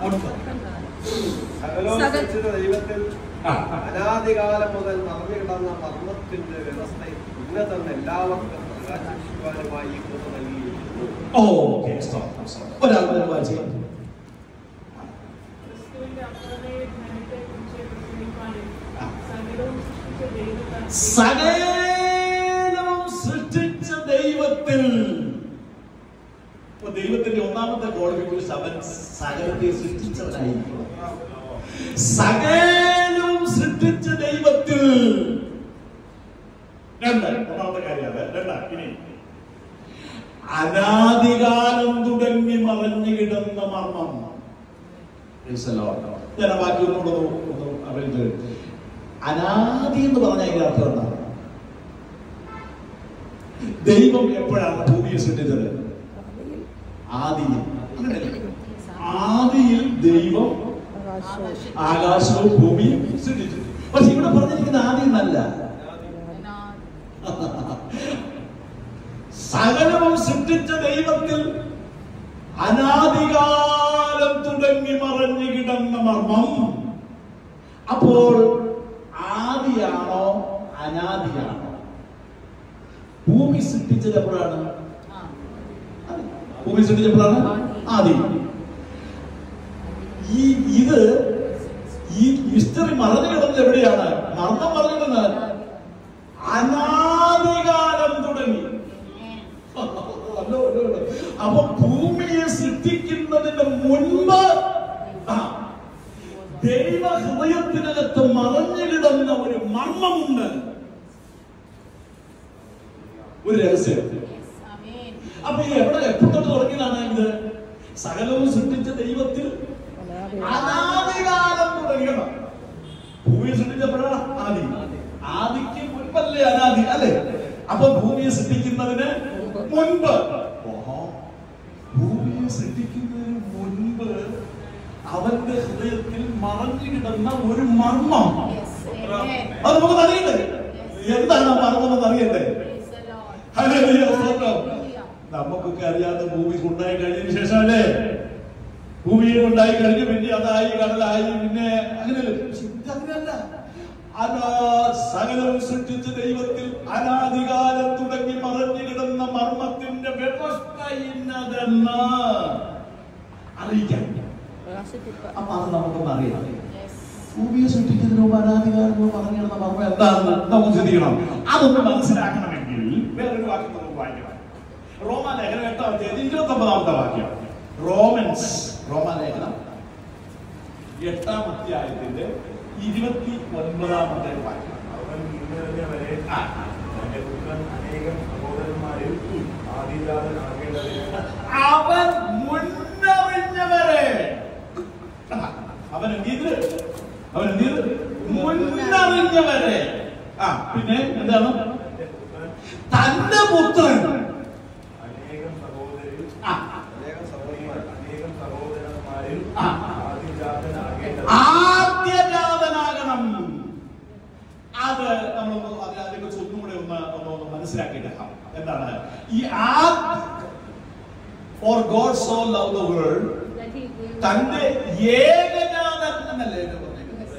മുൻപ് സകലവും സകല- സൃഷ്ടിച്ച ദൈവത്തിൽ ആ. അനാദികാലം മുതൽ മറഞ്ഞു കിടന്ന മർമ്മത്തിന്റെ വ്യവസ്ഥയിൽ ഉന്നതൻ എല്ലാവർക്കും പ്രകാശിക്കുവാനുമായി ഈ കൃപ നൽകിയിരിക്കുന്നു ഓക്കെ ഒരാൾ മുതൽ വായിച്ചു ക്രിസ്തുവിന്റെ അപ്രമേയ ജ്ഞാനത്തെക്കുറിച്ച് പ്രസംഗിപ്പാനും സകലവും സൃഷ്ടിച്ച ദൈവത്താൽ സകലവും സൃഷ്ടിച്ച ദൈവത്തിൽ ഇപ്പൊ ദൈവത്തിന്റെ ഒന്നാമത്തെ ക്വാളിഫിക്കേഷൻ അവൻ സകലത്തെ സൃഷ്ടിച്ചവനായിരിക്കും സകലവും സൃഷ്ടിച്ച ദൈവത്തിൽ രണ്ട് ഒന്നാമത്തെ കാര്യം അത് രണ്ടാ ഇനി അനാദികാലം തുടങ്ങി മറഞ്ഞു കിടന്ന മർമ്മം Praise the Lord. ഞാൻ ആ വാക്യം ഒന്നുകൂടെ ഒന്ന് ഒന്ന് അറിയിച്ചു അനാദി എന്ന് പറഞ്ഞാൽ അതിന്റെ അർത്ഥം എന്താണ് ദൈവം എപ്പോഴാണ് ഭൂമിയെ സൃഷ്ടിച്ചത് ആദിയിൽ അങ്ങനെയല്ലേ? ആദിയിൽ ദൈവം ആകാശവും ഭൂമിയും സൃഷ്ടിച്ചു പക്ഷെ ഇവിടെ പറഞ്ഞിരിക്കുന്ന ആദി എന്നല്ല സകലവും സൃഷ്ടിച്ച ദൈവത്തിൽ അനാദികാലം തുടങ്ങി മറഞ്ഞു കിടന്ന മർമ്മം അപ്പോൾ ആദിയാണോ അനാദിയാണോ ഭൂമി സൃഷ്ടിച്ചത് എപ്പോഴാണ് ആദി. ഭൂമി സൃഷ്ടിച്ചപ്പോഴാണ് ആദി ഈ ഇത് ഈ ഹിസ്റ്ററി മറഞ്ഞു കിടന്നത് എവിടെയാണ് മർമ്മം മറഞ്ഞു കിടന്നത് അനാദികാലം തുടങ്ങി അല്ലോ, അല്ലോ, അല്ലോ. അപ്പൊ ഭൂമിയെ സൃഷ്ടിക്കുന്നതിന് മുൻപ് ആ, ദൈവ ഹൃദയത്തിനകത്ത് മറഞ്ഞു കിടന്ന ഒരു മർമ്മമുണ്ട് ഒരു രഹസ്യം അപ്പൊ ഇത് എവിടെ എപ്പോ തൊട്ട് തുടങ്ങിയതാണ് ഇത് സകലവും സൃഷ്ടിച്ച ദൈവത്തിൽ അനാദികാലം തുടങ്ങിയതാണ് ഭൂമിയെ സൃഷ്ടിച്ചപ്പോഴാണ് ആദി ആദിക്ക് മുൻപല്ലേ അനാദി അല്ലേ അപ്പൊ ഭൂമിയെ സൃഷ്ടിക്കുന്നതിന് മുൻപ് ഓഹോ ഭൂമിയെ സൃഷ്ടിക്കുന്നതിന് മുൻപ് അവന്റെ ഹൃദയത്തിൽ മറഞ്ഞു കിടന്ന ഒരു മർമ്മം അത് നമുക്ക് അറിയണ്ടേ എന്താണ് ആ മർമ്മം എന്ന് അറിയണ്ടേ ഹല്ലേലൂയ, സ്തോത്രം. നമുക്കൊക്കെ അറിയാത്ത ഭൂമി ഉണ്ടായി കഴിഞ്ഞതിന് ശേഷം അല്ലേ ഭൂമിയിൽ ഉണ്ടായി കഴിഞ്ഞു പിന്നെ അതായി കടലായി പിന്നെ അങ്ങനെ അങ്ങനെയല്ല അനാ സകലവും സൃഷ്ടിച്ച ദൈവത്തിൽ അനാദികാലം തുടങ്ങി മറഞ്ഞു കിടന്ന മർമ്മത്തിന്റെ വ്യവസ്ഥ ഇന്നതെന്ന് അറിയിക്കാം അപ്പൊ അത് നമുക്കൊന്ന് അറിയാം ഭൂമിയെ സൃഷ്ടിച്ചതിന് മുമ്പ് അനാദികാലം പറഞ്ഞു കിടന്ന മർമ്മം എന്താണെന്ന് നമുക്ക് ചിന്തിക്കണം അതൊന്ന് മനസ്സിലാക്കണമെങ്കിൽ വേറൊരു വാക്യം നമുക്ക് വായിക്കണം റോമാലേഖനം എട്ടാം അധ്യായത്തിൽ ഇരുപത്തി ഒമ്പതാമത്തെ വാക്യം റോമൻസ് റോമാലേഖനം എട്ടാം അധ്യായത്തിന്റെ ഇരുപത്തി ഒൻപതാമത്തെ വാക്യം അവൻ ഇന്നലെ ആ. തന്റെ പുത്രൻ അനേകം സഹോദരന്മാരിൽ ആദിജാതനാകേണ്ടതിന് അവൻ മുന്നറിഞ്ഞവരെ അവൻ എന്ത് അവൻ എന്ത് മുന്നറിഞ്ഞവരെ ആ പിന്നെ എന്താണ് തന്റെ പുത്രൻ തന്റെ പുത്രൻ അനേകം സഹോദരിൽ ആ, അനേകം സഹോദരന്മാർ അനേകം സഹോദരന്മാരിൽ ആ. ആദിജാതനാകേണ്ടതിന് ആദ്യജാതനാകണം അത് നമ്മൾ അതിനെ കുറിച്ച് ഒന്നും കൂടെ ഒന്ന് ഒന്ന് ഒന്ന് മനസ്സിലാക്കിയിട്ടാം എന്താണ് ഈ ആ for God so love the world തന്റെ ഏകജാതൻ എന്നല്ലേ ഇത് പറഞ്ഞിരിക്കുന്നത്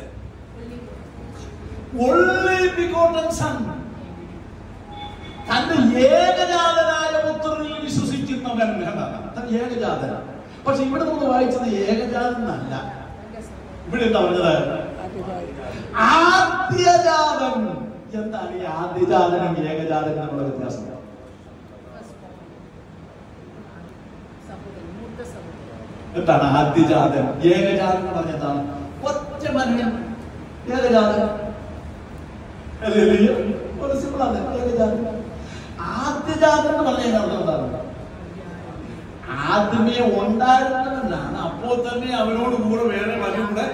only begotten son തന്റെ ഏകജാതനായ പുത്രനിൽ വിശ്വസിക്കുന്നവൻ എന്നാണ് തന്റെ ഏകജാതന പക്ഷെ ഇവിടെ നമ്മൾ വായിച്ചത് ഏകജാതൻ എന്നല്ല ഇവിടെ എന്താ പറഞ്ഞത് ആദ്യജാതൻ എന്താണ് ഈ ആദ്യജാതനും ഏകജാതനും തമ്മിലുള്ള വ്യത്യാസം എന്താണ് ആദ്യജാതൻ ഏകജാതൻ എന്ന് പറഞ്ഞ എന്താണ് ഒറ്റ മനുഷ്യൻ ഏകജാതൻ അല്ലേ അല്ലേ? ഒരു simple ആണ് ഏകജാതൻ ആദ്യജാതൻ എന്ന് പറഞ്ഞ അർത്ഥം എന്താണ് ആദ്യമേ ഉണ്ടായിരുന്നവനാണ് അപ്പോൾ തന്നെ അവനോട് കൂടെ വേറെ വരും കൂടെ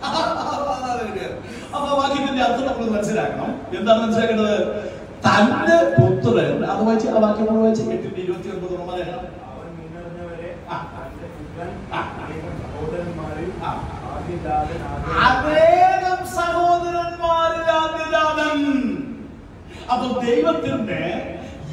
അപ്പൊ ആ വാക്യത്തിന്റെ അർത്ഥം നമ്മൾ മനസ്സിലാക്കണം എന്താണ് മനസ്സിലാക്കേണ്ടത് തന്റെ പുത്രൻ അത് വായിച്ച് ആ വാക്യം നമ്മൾ വായിച്ച് എട്ടിന്റെ ഇരുപത്തി ഒൻപത് റോമാലേഖനം അവൻ ഇന്നറിഞ്ഞവരെ ആ. തന്റെ പുത്രൻ ആ. അനേകം സഹോദരന്മാരിൽ ആ. ആദിജാതനാകേണ്ടതിന് അനേകം സഹോദരന്മാരിൽ ആദ്യജാതൻ അപ്പൊ ദൈവത്തിന്റെ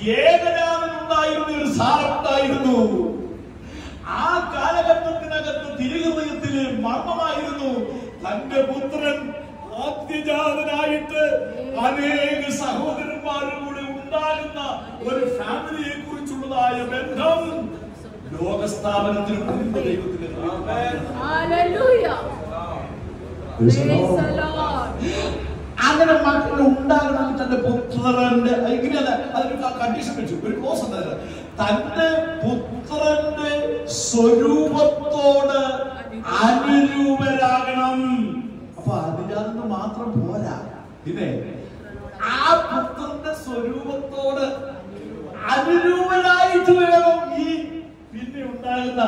ഏകജാതൻ ഉണ്ടായിരുന്ന ഒരു സാറുണ്ടായിരുന്നു ആ കാലഘട്ടത്തിനകത്ത് തിരുഹൃദയത്തിലെ മർമ്മമായിരുന്നു തന്റെ പുത്രൻ ആദ്യജാതനായിട്ട് അനേക സഹോദരന്മാരും കൂടെ ഉണ്ടാകുന്ന ഒരു ഫാമിലിയെ കുറിച്ചുള്ളതായ ബന്ധം ലോകസ്ഥാപനത്തിന് മുൻപ് ദൈവത്തിന് Hallelujah. Praise the Lord. അങ്ങനെ മക്കൾ ഉണ്ടാകണം തന്റെ പുത്രന്റെ ഇങ്ങനെയല്ല അതിന് കണ്ടീഷൻ വെച്ചു ഒരു ക്ലോസ് ഉണ്ടായത് തന്റെ പുത്രന്റെ സ്വരൂപത്തോട് അനുരൂപരാകണം അപ്പൊ അതിനകത്ത് മാത്രം പോരാ പിന്നെ ആ പുത്രന്റെ സ്വരൂപത്തോട് അനുരൂപരായിട്ട് വേണം ഈ പിന്നെ ഉണ്ടാകുന്ന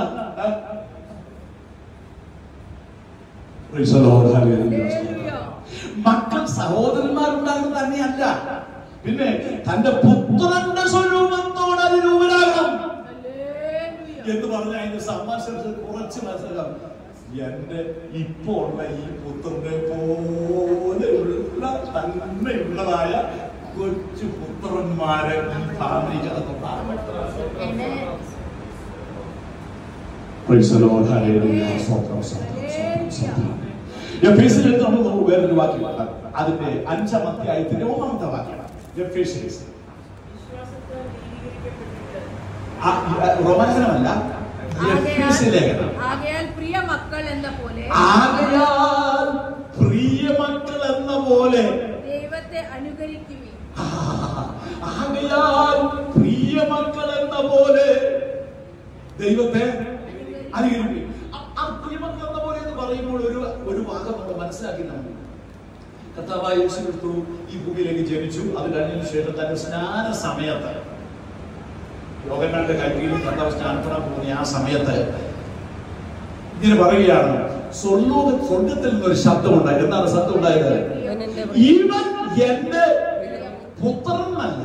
Praise the Lord. Hallelujah. Hallelujah. മക്കൾ സഹോദരന്മാരുണ്ടാകുന്നത് തന്നെയല്ല പിന്നെ തന്റെ പുത്രന്റെ സ്വരൂപത്തോട് അനുരൂപരാകണം Hallelujah. എന്ന് പറഞ്ഞ അതിന്റെ സമ്മാശം കുറച്ച് മനസ്സിലാക്കാം എന്റെ ഇപ്പോ ഉള്ള ഈ പുത്രനെ പോലെയുള്ള തന്നെയുള്ളതായ കൊച്ചു പുത്രന്മാരെ ഈ ഫാമിലിക്കകത്തുണ്ടാകും Amen. Praise the Lord. Hallelujah. സ്തോത്രം, സ്തോത്രം, സ്തോത്രം, സ്തോത്രം. എഫേസ്യരിൽ നമ്മൾ നോക്കും വേറൊരു വാക്യമാണ് അതിന്റെ അഞ്ചാം അധ്യായത്തിന്റെ ഒന്നാമത്തെ വാക്യമാണ് എഫേസ്യസ് വിശ്വാസത്താൽ നീതീകരിക്കപ്പെട്ടിട്ട് ആ, ആ, റോമാഞ്ചനമല്ല എഫേസ്യ ലേഖനം ആകയാൽ ആകയാൽ പ്രിയ മക്കൾ എന്ന പോലെ ആകയാൽ പ്രിയമക്കൾ എന്ന പോലെ ദൈവത്തെ അനുകരിക്കുവിൻ ആ, ആകയാൽ പ്രിയമക്കൾ എന്ന പോലെ ദൈവത്തെ അനുകരിക്കും ആ- ആ പ്രിയമക്കൾ എന്ന പോലെ എന്ന് പറയുമ്പോൾ ഒരു ഒരു ഭാഗം നമ്മൾ മനസ്സിലാക്കി നമ്മൾ കർത്താവായ യേശു ക്രിസ്തു ഈ ഭൂമിയിലേക്ക് ജനിച്ചു അത് കഴിഞ്ഞതിന് ശേഷം തന്റെ സ്നാന സമയത്ത് യോഗങ്ങളുടെ കൈകീഴിൽ കർത്താവ് സ്നാനപ്പെടാൻ പോകുന്ന ആ സമയത്ത് ഇങ്ങനെ പറയുകയാണ് സ്വർലോക സ്വർഗത്തിൽ നിന്നൊരു ശബ്ദമുണ്ടായി എന്താണ് ശബ്ദം ഉണ്ടായത് ഇവൻ എന്റെ പുത്രനല്ല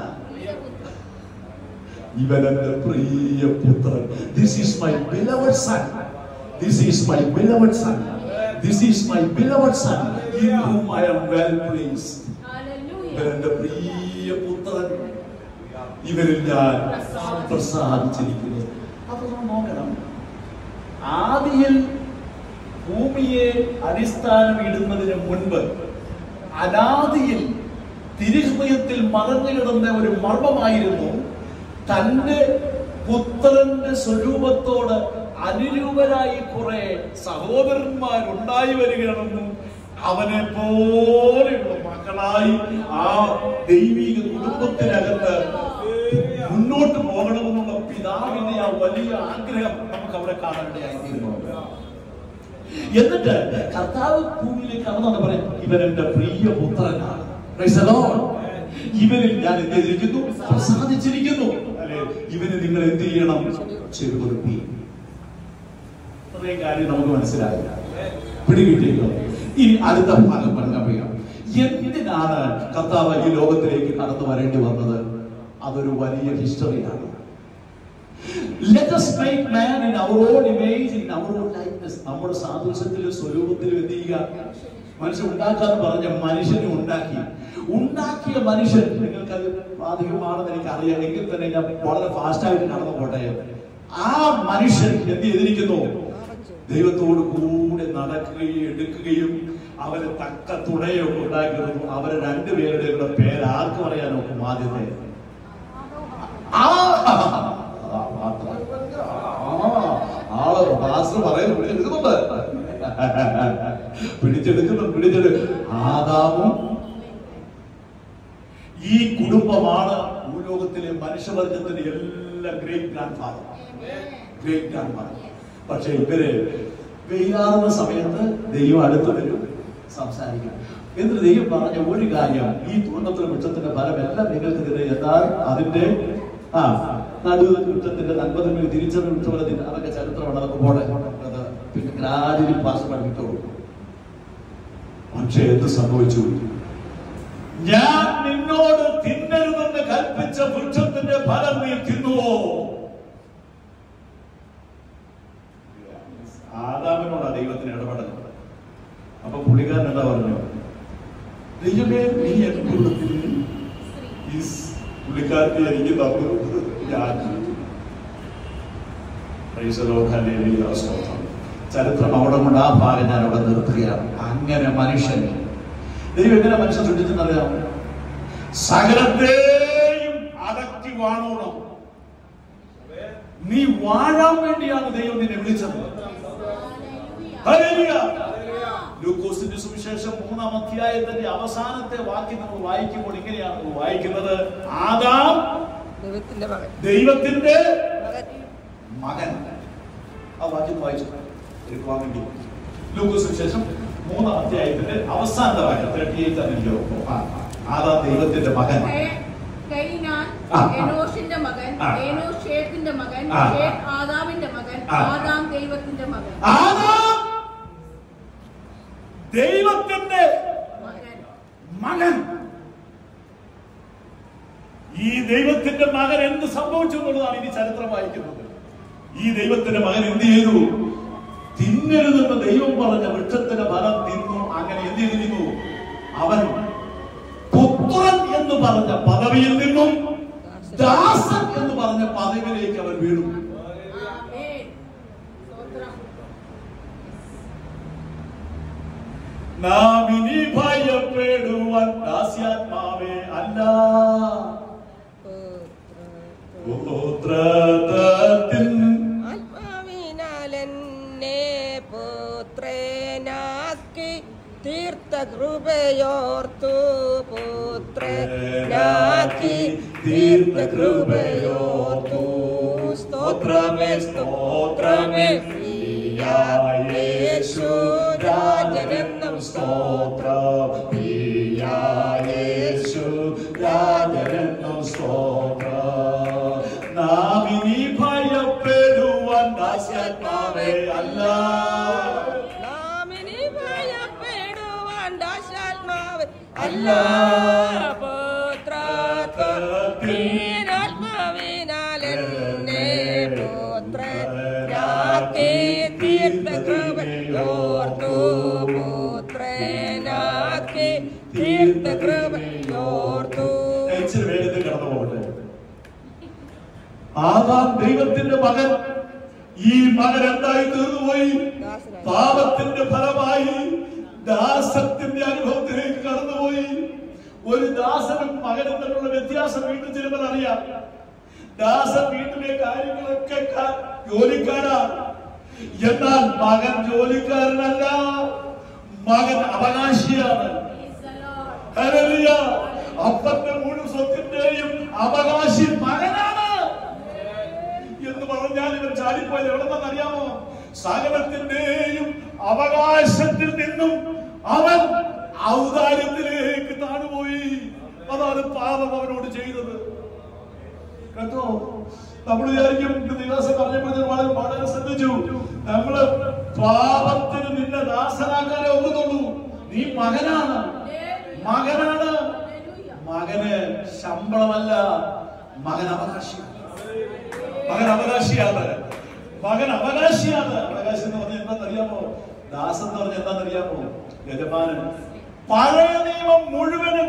ഇവൻ എന്റെ പ്രിയ പുത്രൻ this is my beloved son this is my beloved son this is my beloved son in whom I am well pleased ഇവൻ Hallelujah. എന്റെ പ്രിയ പുത്രൻ ഇവരിൽ ഞാൻ പ്രസാദിച്ചിരിക്കുന്നു അപ്പൊ നമ്മൾ നോക്കണം ആദിയിൽ ഭൂമിയെ അടിസ്ഥാനം ഇടുന്നതിന് മുൻപ് അനാദിയിൽ തിരുഹൃദയത്തിൽ മറഞ്ഞു കിടന്ന ഒരു മർമ്മമായിരുന്നു തന്റെ പുത്രന്റെ സ്വരൂപത്തോട് അനുരൂപരായി കുറെ സഹോദരന്മാരുണ്ടായി വരികയാണെന്നും അവനെ പോലെയുള്ള മക്കളായി ആ ദൈവിക കുടുംബത്തിനകത്ത് മുന്നോട്ട് പോകണമെന്നുള്ള പിതാവിന്റെ ആ വലിയ ആഗ്രഹം നമുക്ക് അവിടെ കാണാനിടയായി തീരുന്നു എന്നിട്ട് കർത്താവ് ഭൂമിയിലേക്ക് കടന്നു പറയും ഇവൻ എന്റെ പ്രിയ പുത്രനാണ് Praise the Lord. ഇവനിൽ ഞാൻ എന്ത് ചെയ്തിരിക്കുന്നു പ്രസാദിച്ചിരിക്കുന്നു അല്ലെ ഇവന് നിങ്ങൾ എന്ത് ചെയ്യണം ചെറുകൊടുപ്പി ഇത്രയും കാര്യം നമുക്ക് മനസ്സിലായില്ല പിടികിട്ടിയല്ലോ ഇനി അടുത്ത ഭാഗം പറഞ്ഞറിയാം എന്തിനാണ് കർത്താവ് ഈ ലോകത്തിലേക്ക് കടന്നു വരേണ്ടി വന്നത് അതൊരു വലിയ ഹിസ്റ്ററിയാണ് Let us make man in our own image, in our own likeness. നമ്മുടെ സാദൃശ്യത്തിലും സ്വരൂപത്തിലും എന്ത് ചെയ്യുക മനുഷ്യൻ ഉണ്ടാക്കാന്ന് പറഞ്ഞ മനുഷ്യനെ ഉണ്ടാക്കി ഉണ്ടാക്കിയ മനുഷ്യൻ നിങ്ങൾക്കത് ബാധകമാണെന്ന് എനിക്ക് അറിയാം എങ്കിൽ തന്നെ ഞാൻ വളരെ ഫാസ്റ്റ് ആയിട്ട് കടന്നു പോട്ടെ ആ മനുഷ്യൻ എന്ത് ചെയ്തിരിക്കുന്നു ദൈവത്തോട് കൂടെ നടക്കുകയും എടുക്കുകയും അവന് തക്ക തുണയൊക്കെ ഉണ്ടാക്കിയിരുന്നു അവരെ രണ്ടുപേരുടെ കൂടെ പേര് ആർക്ക് പറയാൻ നോക്കും ആദ്യത്തെ ആ ആ, മാത്രം. ആ, ആള് പാസ്റ്റർ പറയുന്നു പിടിച്ചെടുക്കുന്നുണ്ട് പിടിച്ചെടുക്കുന്നു പിടിച്ചെടു ആദാമും ഈ കുടുംബമാണ് ഭൂലോകത്തിലെ മനുഷ്യവർഗത്തിന്റെ എല്ലാ great grand father great grand father പക്ഷെ ഇവര് വെയിലാറുന്ന സമയത്ത് ദൈവം അടുത്ത് വരും സംസാരിക്കണം എന്നിട്ട് ദൈവം പറഞ്ഞ ഒരു കാര്യം ഈ തുണ്ടത്തിന് വൃക്ഷത്തിന്റെ ഫലം എല്ലാം നിങ്ങൾക്ക് തിരെ എന്നാൽ അതിന്റെ ആ നടുവ് വൃക്ഷത്തിന്റെ നന്മതിന്മേൽ തിരിച്ചറിവ് വൃക്ഷഫലത്തിന്റെ അതൊക്കെ ചരിത്രമാണ് അതൊക്കെ പോട്ടെ അത് പിന്നെ ഗ്രാജുവലി പാസ് പഠിപ്പിച്ചോളൂ പക്ഷെ എന്ത് സംഭവിച്ചു ഞാൻ നിന്നോട് തിന്നരുതെന്ന് കൽപ്പിച്ച വൃക്ഷത്തിന്റെ ഫലം നീ തിന്നുവോ ആദാമിനോടാ ദൈവത്തിന് ഇടപെടുന്നത് അപ്പൊ പുള്ളിക്കാരൻ എന്താ പറഞ്ഞു ദൈവമേ നീ എന്നോട് തിന്നു ഈ പുള്ളിക്കാരത്തെ എനിക്ക് തന്നു ഞാൻ Praise the Lord. Hallelujah. സ്തോത്രം. ചരിത്രം അവിടെ കൊണ്ട് ആ ഭാഗം ഞാൻ അവിടെ നിർത്തുകയാണ് അങ്ങനെ മനുഷ്യൻ ദൈവം എങ്ങനെ മനുഷ്യൻ സൃഷ്ടിച്ചെന്നറിയാം സകലത്തെയും അടക്കി വാണോണം നീ വാഴാൻ വേണ്ടിയാണ് ദൈവം നിന്നെ വിളിച്ചത് ഹല്ലേലൂയ. ലൂക്കോസിന്റെ സുവിശേഷം മൂന്നാം അധ്യായത്തിന്റെ അവസാനത്തെ വാക്യം നമ്മൾ വായിക്കുമ്പോൾ ഇങ്ങനെയാണ് നമ്മൾ വായിക്കുന്നത് ആദാം ദൈവത്തിന്റെ മകൻ ദൈവത്തിന്റെ മകൻ മകൻ ആ വാക്യം വായിച്ചു എടുക്കുവാൻ വേണ്ടി ലൂക്കോസ് സുവിശേഷം മൂന്നാം അധ്യായത്തിന്റെ അവസാനത്തെ വാക്യം തേർട്ടി എയ്റ്റ് ആണല്ലോ ആദാം ദൈവത്തിന്റെ മകൻ കെ- കൈനാൻ ആ, ആ. എനോഷിന്റെ മകൻ ആ. എനോഷ് ഷേത്തിന്റെ മകൻ ആ, ആ. ഷേത്ത് ആദാമിന്റെ മകൻ ആ. ആദാം ദൈവത്തിന്റെ മകൻ ആദാം ദൈവത്തിന്റെ മകൻ മകൻ ഈ ദൈവത്തിന്റെ മകൻ എന്ത് സംഭവിച്ചു എന്നുള്ളതാണ് ഇനി ചരിത്രം വായിക്കുന്നത് ഈ ദൈവത്തിന്റെ മകൻ എന്ത് ചെയ്തു തിന്നരുതെന്ന് ദൈവം പറഞ്ഞ വൃക്ഷത്തിന്റെ ഫലം തിന്നു അങ്ങനെ എന്ത് ചെയ്തിരുന്നു അവൻ പുത്രൻ എന്ന് പറഞ്ഞ പദവിയിൽ നിന്നും ദാസൻ എന്ന് പറഞ്ഞ പദവിയിലേക്ക് അവൻ വീണു ആമേൻ. സ്തോത്രം. നാം ഇനി ഭയപ്പെടുവാൻ ദാസ്യാത്മാവേ അല്ല പുത്രത്വത്തിൻ ആത്മാവിനാലെന്നെ പുത്രനാക്കി തീർത്ത കൃപയോർത്തു പുത്രനാക്കി തീർത്ത കൃപയോർത്തു സ്തോത്രമേ സ്തോത്രമേ യേശു രാജനെന്നും സ്തോത്രം യേശു രാജനെന്നും സ്തോത്രം നാം ഇനി ഭയപ്പെടുവാൻ ദാസ്യാത്മാവേ അല്ല നാമിനി ഭയപ്പെടുവാൻ ദാസാത്മാവ് അല്ല പുത്രാത്മാവിനാലെന്നെ പുത്രനാക്കി തീർത്ത കൃപയോർത്തു പുത്രനാക്കി തീർത്ത കൃപയോർത്തു ഞാൻ ഇച്ചിരി വേഗത്തിൽ കടന്നു പോകട്ടെ ആദാം ദൈവത്തിന്റെ മകൻ ഈ മകൻ എന്തായി തീർന്നുപോയി ദാസനായി. പാപത്തിന്റെ ഫലമായി ദാസത്തിന്റെ അനുഭവത്തിലേക്ക് കടന്നുപോയി ഒരു ദാസനും മകനും തമ്മിലുള്ള വ്യത്യാസം വീട്ടിൽ ചെല്ലുമ്പോൾ അറിയാം ദാസൻ വീട്ടിലെ കാര്യങ്ങളൊക്കെ ക- ജോലിക്കാരാ എന്നാൽ മകൻ ജോലിക്കാരനല്ല മകൻ അവകാശിയാണ് Praise the Lord. ഹല്ലേലൂയ. അപ്പന്റെ മുഴുവൻ സ്വത്തിന്റെയും അവകാശി മകനാണ് എന്ന് പറഞ്ഞാൽ ഇവൻ ചാടിപ്പോയത് എവിടെ അറിയാമോ സകലത്തിന്റെയും അവകാശത്തിൽ നിന്നും അവൻ ഔദാര്യത്തിലേക്ക് താണുപോയി അതാണ് പാപം അവനോട് ചെയ്തത് കേട്ടോ നമ്മൾ വിചാരിക്കും ഇത് ദിവസം പറഞ്ഞപ്പോഴത്തേക്ക് വളരെ വളരെ ശ്രദ്ധിച്ചു നമ്മള് പാപത്തിന് നിന്നെ ദാസനാക്കാനേ ഒക്കുന്നുള്ളൂ നീ മകനാണ് മകനാണ് Hallelujah. മകന് ശമ്പളമല്ല മകൻ അവകാശിയാണ് മകൻ അവകാശിയാണ് മകൻ അവകാശിയാണ് അവകാശം എന്ന് പറഞ്ഞാൽ എന്താണെന്നറിയാമോ ദാസൻ എന്ന് പറഞ്ഞാൽ എന്താണെന്നറിയാമോ യജമാനൻ പഴയ നിയമം മുഴുവനും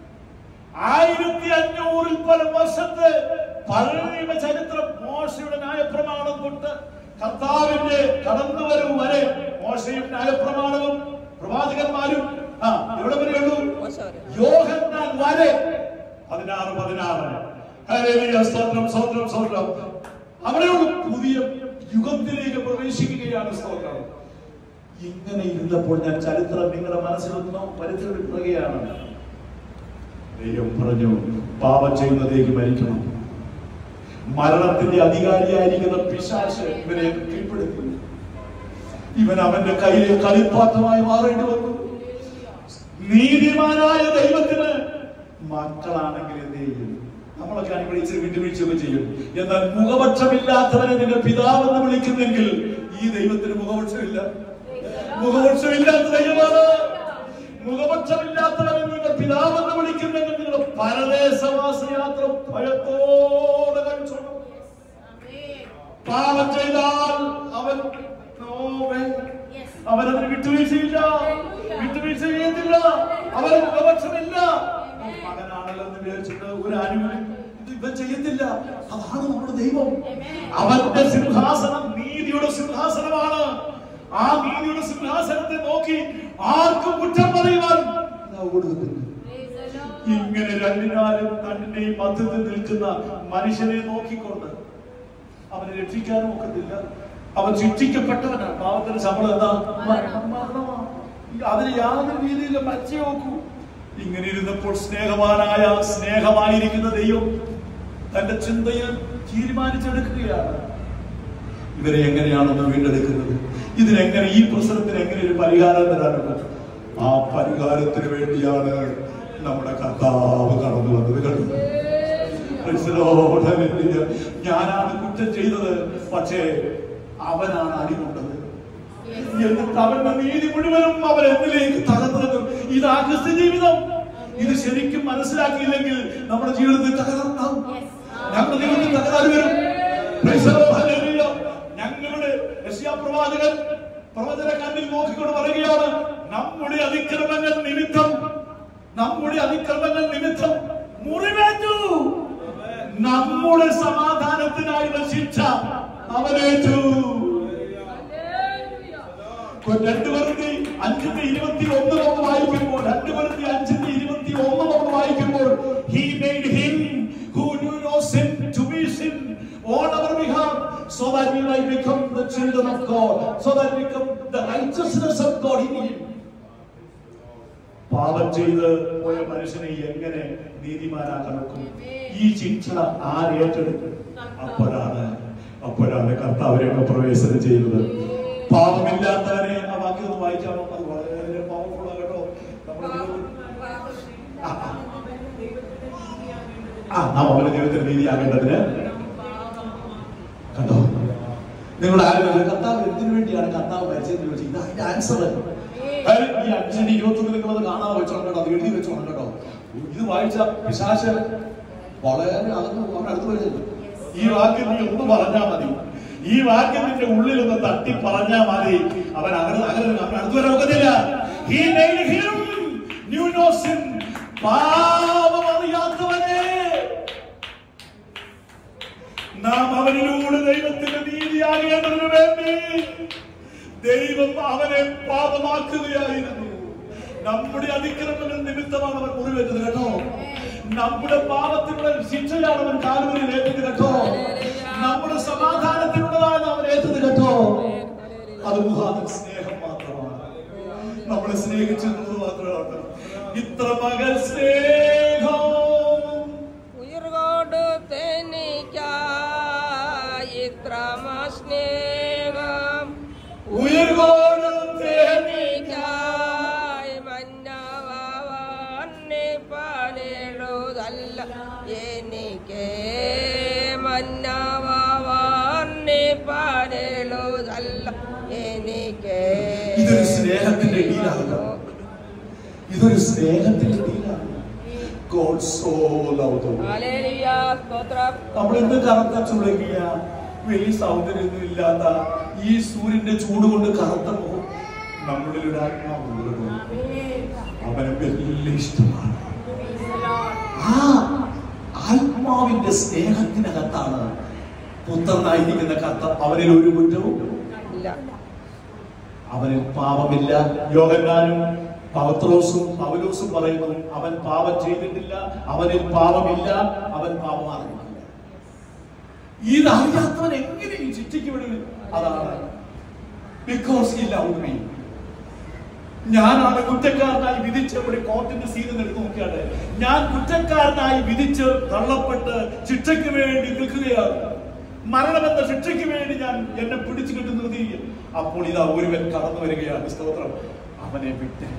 ആയിരത്തി അഞ്ഞൂറിൽ പല വർഷത്തെ പഴയ നിയമ ചരിത്രം മോശയുടെ ന്യായപ്രമാണം തൊട്ട് കർത്താവിന്റെ കടന്നുവരവ് വരെ മോശയും ന്യായപ്രമാണവും പ്രവാചകന്മാരും ആ എവിടെ വരെയുള്ളൂ മോശ വരെ. യോഹന്നാൻ വരെ പതിനാറ് പതിനാറ് ഹല്ലേലൂയ, സ്തോത്രം സ്തോത്രം സ്തോത്രം അവിടെയുള്ള പുതിയ യുഗത്തിലേക്ക് പ്രവേശിക്കുകയാണ് സ്തോത്രം ഇങ്ങനെ ഇരുന്നപ്പോൾ ഞാൻ ചരിത്രം നിങ്ങളുടെ മനസ്സിലൊന്നും പരിചയപ്പെടുത്തുകയാണ് ദൈവം പറഞ്ഞു പാപം ചെയ്യുന്നതേക്ക് മരിക്കണം മരണത്തിന്റെ അധികാരിയായിരിക്കുന്ന പിശാശ് ഇവനെ കീഴ്പ്പെടുത്തി ഇവൻ അവന്റെ കയ്യിലെ കളിപ്പാത്രമായി മാറേണ്ടി വന്നു നീതിമാനായ ദൈവത്തിന് മക്കളാണെങ്കിൽ എന്ത് ചെയ്യും നമ്മളൊക്കെ ആണെങ്കിൽ ഇച്ചിരി വിട്ടുവീഴ്ചയൊക്കെ ചെയ്യും എന്നാൽ മുഖപക്ഷമില്ലാത്തവനെ നിന്റെ പിതാവെന്ന് വിളിക്കുന്നെങ്കിൽ ഈ ദൈവത്തിന് മുഖപക്ഷമില്ല മുഖപക്ഷമില്ലാത്ത ദൈവമാണ് മുഖപക്ഷമില്ലാത്തവനെ നിങ്ങൾ പിതാവെന്ന് വിളിക്കുന്നെങ്കിൽ നിങ്ങൾ പരദേശവാസ യാത്ര ഭയത്തോടെ കഴിച്ചോണം Amen. പാപം ചെയ്താൽ അവൻ no way. Yes. അവനതിന് വിട്ടുവീഴ്ചയില്ല വിട്ടുവീഴ്ച ചെയ്യത്തില്ല അവന് മുഖപക്ഷമില്ല മകനാണല്ലോ എന്ന് വിചാരിച്ചിട്ട് ഒരു ആനുകൂല്യം ഇത് ഇവൻ ചെയ്യത്തില്ല അതാണ് നമ്മുടെ ദൈവം അവന്റെ സിംഹാസനം നീതിയുടെ സിംഹാസനമാണ് ആ നീതിയുടെ സിംഹാസനത്തെ നോക്കി ആർക്കും കുറ്റം പറയുവാൻ നാവ് കൊടുക്കത്തില്ല Praise the Lord. ഇങ്ങനെ രണ്ടിനാലും കണ്ണിന്റെയും മധ്യത്തിൽ നിൽക്കുന്ന മനുഷ്യനെ നോക്കിക്കൊണ്ട് അവനെ രക്ഷിക്കാനും ഒക്കത്തില്ല അവൻ ശിക്ഷിക്കപ്പെട്ടവനാണ് പാവത്തിന് ശമ്പളം എന്താ മരണം, മരണമാണ്. അതിന് യാതൊരു രീതിയിലും മച്ച നോക്കൂ ഇങ്ങനെ ഇരുന്നപ്പോൾ സ്നേഹവാനായ സ്നേഹമായിരിക്കുന്ന ദൈവം തന്റെ ചിന്തയിൽ തീരുമാനിച്ചെടുക്കുകയാണ് ഇവരെ എങ്ങനെയാണെന്ന് വീണ്ടെടുക്കുന്നത് ഇതിനെങ്ങനെ ഈ പ്രശ്നത്തിന് എങ്ങനെ ഒരു പരിഹാരം തരാനുള്ളത് ആ പരിഹാരത്തിന് വേണ്ടിയാണ് നമ്മുടെ കർത്താവ് കടന്നു വന്നത് കണ്ടു Praise the Lord. Hallelujah. ഞാനാണ് കുറ്റം ചെയ്തത് പക്ഷേ അവനാണ് അടികൊണ്ടത് എന്നിട്ട് അവന്റെ നീതി മുഴുവനും അവൻ എന്നിലേക്ക് തകർന്നു ഇതാ ക്രിസ്തു ജീവിതം ഇത് ശരിക്കും മനസ്സിലാക്കിയില്ലെങ്കിൽ നമ്മുടെ ജീവിതത്തിൽ തകർന്നാവും ഞങ്ങളുടെ ജീവിതത്തിൽ തകരാറ് വരും Praise the Lord. Hallelujah. ഞങ്ങളുടെ യശയാ പ്രവാചകൻ പ്രവചന കണ്ണിൽ നോക്കിക്കൊണ്ട് പറയുകയാണ് നമ്മുടെ അതിക്രമങ്ങൾ നിമിത്തം നമ്മുടെ അതിക്രമങ്ങൾ നിമിത്തം മുറിവേറ്റു നമ്മുടെ സമാധാനത്തിനായുള്ള ശിക്ഷ അവനേറ്റു രണ്ടു പേർക്ക് അഞ്ചിന്റെ ഇരുപത്തി ഒന്ന് നമ്മൾ വായിക്കുമ്പോൾ രണ്ടു പേർക്ക് അഞ്ചിന്റെ ഇരുപത്തി ഒന്ന് നമ്മൾ വായിക്കുമ്പോൾ he made him who knew no sin to be sin on our behalf so that we might become the children of God so that we become the righteousness of God in him പാപം ചെയ്ത് പോയ മനുഷ്യനെ എങ്ങനെ നീതിമാനാക്കാൻ നോക്കും ഈ ശിക്ഷ ആരേറ്റെടുക്കും അപ്പോഴാണ് അപ്പോഴാണ് കർത്താവിനെയൊക്കെ പ്രവേശനം ചെയ്യുന്നത് പാപമില്ലാത്തവരെ ആ വാക്യം ഒന്ന് വായിച്ചാണോ അത് വളരെ പവർഫുൾ കേട്ടോ നമ്മുടെ ജീവിതത്തിൽ ആ, ആ. ആ നാം അവന്റെ ജീവിതത്തിൽ നീതിയാകേണ്ടതിന് കണ്ടോ നിങ്ങൾ ആരും കർത്താവ് എന്തിനു വേണ്ടിയാണ് കർത്താവ് മരിച്ചതെന്ന് ചോദിച്ചു ഇതാ അതിന്റെ ആൻസർ ഈ അഞ്ചിന് ഇരുപത്തൊന്ന് നിങ്ങൾ അത് കാണാൻ വെച്ചോണം കേട്ടോ അത് എഴുതി വെച്ചോണം കേട്ടോ ഇത് വായിച്ച പിശാശ് വളരെ അകന്ന് അവൻ അടുത്ത് വരുന്നത് ഈ വാക്യം നീ ഒന്ന് പറഞ്ഞാൽ മതി ഈ വാക്യം നിന്റെ ഉള്ളിൽ ഒന്ന് തട്ടി പറഞ്ഞാൽ മതി അവൻ അങ്ങനെ അങ്ങനെ അവൻ അടുത്ത് വരാൻ ഒക്കത്തില്ല He made him knew no sin. പാപം അറിയാത്തവനെ നാം അവനിലൂടെ ദൈവത്തിന്റെ നീതിയാകേണ്ടതിനു വേണ്ടി ദൈവം അവനെ പാപമാക്കുകയായിരുന്നു നമ്മുടെ അതിക്രമങ്ങൾ നിമിത്തമാണ് അവൻ മുറിവേറ്റത് കേട്ടോ നമ്മുടെ പാപത്തിനുള്ള ശിക്ഷയാണ് അവൻ കാലുകളിൽ ഏറ്റത് കേട്ടോ നമ്മുടെ സമാധാനത്തിനുള്ളതാണ് അവൻ ഏറ്റത് കേട്ടോ അത് മുഖാന്തര സ്നേഹം മാത്രമാണ് നമ്മളെ സ്നേഹിച്ചത് മാത്രമാണ് ഇത്ര മകൾ സ്നേഹം ഉയർകോട് തെനിക്കായി ഇത്രമ സ്നേഹം ഉയർകോടും തേനി എനിക്കായി മന്നവന്നെ പാലെഴുതല്ല എനിക്ക് മന്നവന്നെ പാലെഴുതല്ല എനിക്ക് ഇതൊരു സ്നേഹത്തിന്റെ ഡീലാണ് ഇതൊരു സ്നേഹത്തിന്റെ ഡീലാണ് God so love the world hallelujah സ്തോത്രം നമ്മൾ എന്ത് കറുത്ത ചുളങ്ങിയ വലിയ സൗന്ദര്യമൊന്നും ഇല്ലാത്ത ഈ സൂര്യന്റെ ചൂട് കൊണ്ട് കറുത്ത മുഖം നമ്മളിൽ ഒരു ആത്മാവുണ്ട് കേട്ടോ. അവന് വലിയ ഇഷ്ടമാണ് Praise the Lord. ആ ആത്മാവിന്റെ സ്നേഹത്തിനകത്താണ് പുത്രനായിരിക്കുന്ന കർത്ത അവനിൽ ഒരു കുറ്റവും ഇല്ല അവനിൽ പാപമില്ല യോഗന്നാനും പൗത്രോസും പൗലോസും പറയുന്നു അവൻ പാപം ചെയ്തിട്ടില്ല അവനിൽ പാപമില്ല അവൻ പാപം അറിഞ്ഞിട്ടില്ല ഇതറിയാത്തവൻ എങ്ങനെ ഈ ശിക്ഷയ്ക്ക് വിടും അതാണ് ബിക്കോസ് he loved me ഞാനാണ് കുറ്റക്കാരനായി വിധിച്ച് ഒരു കോർട്ടിന്റെ സീൻ എടുത്ത് നോക്കിയാണ് ഞാൻ കുറ്റക്കാരനായി വിധിച്ച് തള്ളപ്പെട്ട് ശിക്ഷയ്ക്ക് വേണ്ടി നിൽക്കുകയാണ് മരണമെന്ന ശിക്ഷയ്ക്ക് വേണ്ടി ഞാൻ എന്നെ പിടിച്ചു കിട്ടി നിർത്തി അപ്പോൾ ഇതാ ഒരുവൻ കടന്നു വരികയാണ് സ്തോത്രം അവനെ വിട്ട്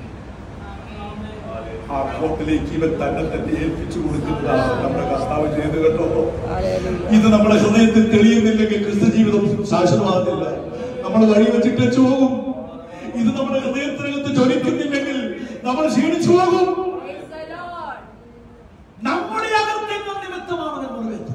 ആ കോർട്ടിലേക്ക് ഇവൻ തന്നെ തന്നെ ഏൽപ്പിച്ചു കൊടുക്കുന്നതാണ് നമ്മുടെ കർത്താവ് ചെയ്ത് കേട്ടോ ഹല്ലേലൂയ ഇത് നമ്മുടെ ഹൃദയത്തിൽ തെളിയുന്നില്ലെങ്കിൽ ക്രിസ്തു ജീവിതം ശാശ്വതമാകത്തില്ല നമ്മൾ വഴി വെച്ചിട്ട് വെച്ചു പോകും ഇത് നമ്മുടെ ഹൃദയത്തിനകത്ത് ജ്വലിക്കുന്നില്ലെങ്കിൽ നമ്മൾ ക്ഷീണിച്ചു പോകും Praise the Lord. നമ്മുടെ അകൃത്യങ്ങൾ നിമിത്തമാണ് നമ്മൾ വരുന്നത്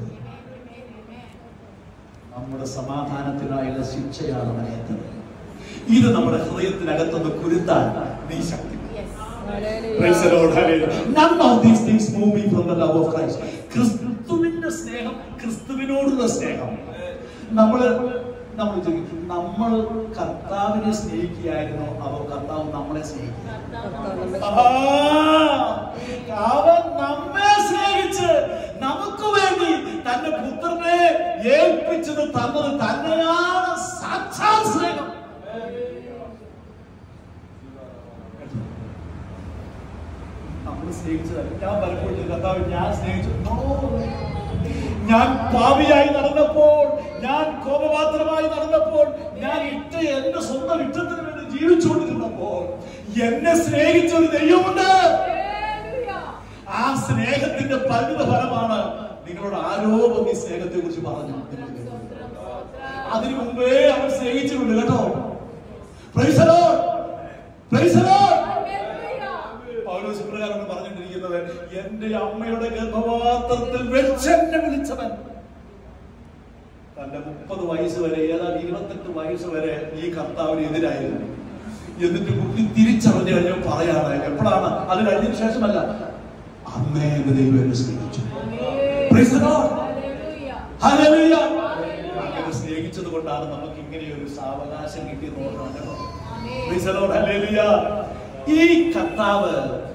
നമ്മുടെ സമാധാനത്തിനായുള്ള ശിക്ഷയാണ് അവനേറ്റത് ഇത് നമ്മുടെ ഹൃദയത്തിനകത്തൊന്ന് കുരുത്താൻ നീ ശക്തി Yes. Praise the Lord. Hallelujah. None of these things move me from the love of Christ. ക്രിസ്തുവിന്റെ സ്നേഹം ക്രിസ്തുവിനോടുള്ള സ്നേഹം നമ്മള് നമ്മൾ ചോദിക്കും നമ്മൾ കർത്താവിനെ സ്നേഹിക്കുകയായിരുന്നോ അതോ കർത്താവ് നമ്മളെ സ്നേഹിക്കുക അവൻ നമ്മെ സ്നേഹിച്ച് നമുക്ക് വേണ്ടി തന്റെ പുത്രനെ ഏൽപ്പിച്ചത് തന്നത് തന്നെയാണ് സാക്ഷാൽ സ്നേഹം നമ്മൾ സ്നേഹിച്ചതല്ല ഞാൻ പലപ്പോഴും കർത്താവ് ഞാൻ സ്നേഹിച്ചു No. ഞാൻ പാപിയായി നടന്നപ്പോൾ ഞാൻ കോപപാത്രമായി നടന്നപ്പോൾ ഞാൻ ഇട്ട എന്റെ സ്വന്തം ഇഷ്ടത്തിന് വേണ്ടി ജീവിച്ചുകൊണ്ടിരുന്നപ്പോൾ എന്നെ സ്നേഹിച്ച ഒരു ദൈവമുണ്ട് Hallelujah. ആ സ്നേഹത്തിന്റെ പരിണിത ഫലമാണ് നിങ്ങളോട് ആരോപം ഈ സ്നേഹത്തെ കുറിച്ച് പറഞ്ഞു നിങ്ങൾ കേൾക്കുന്നത്. അതിനു മുമ്പേ അവൻ സ്നേഹിച്ചിട്ടുണ്ട് കേട്ടോ Praise the Lord. Praise the Lord. Hallelujah. പൗലോസ് ഇപ്രകാരമാണ് പറഞ്ഞുകൊണ്ടിരിക്കുന്നത് എന്റെ അമ്മയുടെ ഗർഭപാത്രത്തിൽ വെച്ചെന്നെ വിളിച്ചവൻ തന്റെ മുപ്പത് വയസ്സ് വരെ ഏതാണ്ട് ഇരുപത്തെട്ട് വയസ്സ് വരെ ഈ കർത്താവിന് എതിരായിരുന്നു എന്നിട്ട് കുട്ടി തിരിച്ചറിഞ്ഞു കഴിഞ്ഞാൽ പറയാണ് എപ്പോഴാണ് അത് കഴിഞ്ഞതിന് ശേഷമല്ല അമ്മേ എന്റെ ദൈവം എന്നെ സ്നേഹിച്ചു Praise the Lord. Hallelujah. Hallelujah. Hallelujah. അങ്ങനെ സ്നേഹിച്ചത് കൊണ്ടാണ് നമുക്ക് ഇങ്ങനെ ഒരു സാവകാശം കിട്ടിയത് കൊണ്ടാണ് കേട്ടോ Amen. Praise the Lord. Hallelujah. ഈ കർത്താവ്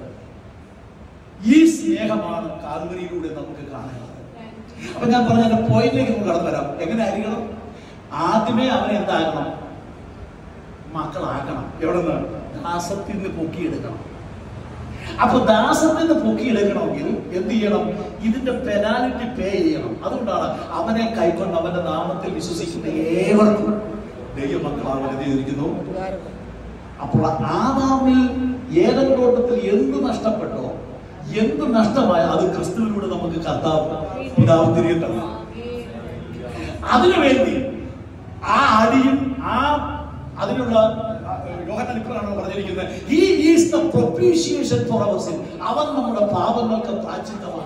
ഈ സ്നേഹമാണ് കാൽവരിയിലൂടെ നമുക്ക് കാണുന്നത് അപ്പൊ ഞാൻ പറഞ്ഞ എന്റെ പോയിന്റിലേക്ക് നമുക്ക് കടന്നു വരാം എങ്ങനെ ആയിരിക്കണം ആദ്യമേ അവനെ എന്താകണം മക്കളാക്കണം എവിടെ നിന്ന് ദാസത്തിൽ നിന്ന് പൊക്കിയെടുക്കണം അപ്പൊ ദാസത്തിൽ നിന്ന് പൊക്കിയെടുക്കണമെങ്കിൽ എന്ത് ചെയ്യണം ഇതിന്റെ പെനാലിറ്റി പേ ചെയ്യണം അതുകൊണ്ടാണ് അവനെ കൈക്കൊണ്ട് അവന്റെ നാമത്തിൽ വിശ്വസിക്കുന്ന ഏവർക്കും ദൈവമക്കളാവൻ എന്ത് ചെയ്തിരിക്കുന്നു അപ്പോൾ ആദാമിൽ ഏതൻ തോട്ടത്തിൽ എന്ത് നഷ്ടപ്പെട്ടോ എന്ത് നഷ്ടമായ അത് ക്രിസ്തുവിലൂടെ നമുക്ക് കർത്താവ് പിതാവ് തിരികെ തന്നു അതിനുവേണ്ടി ആ അടിയും ആ അതിനുള്ള യോഹന്നാൻ ഇപ്പോഴാണ് പറഞ്ഞിരിക്കുന്നത് he is the propitiation for our sin അവൻ നമ്മുടെ പാപങ്ങൾക്ക് പ്രാചിത്തമാണ്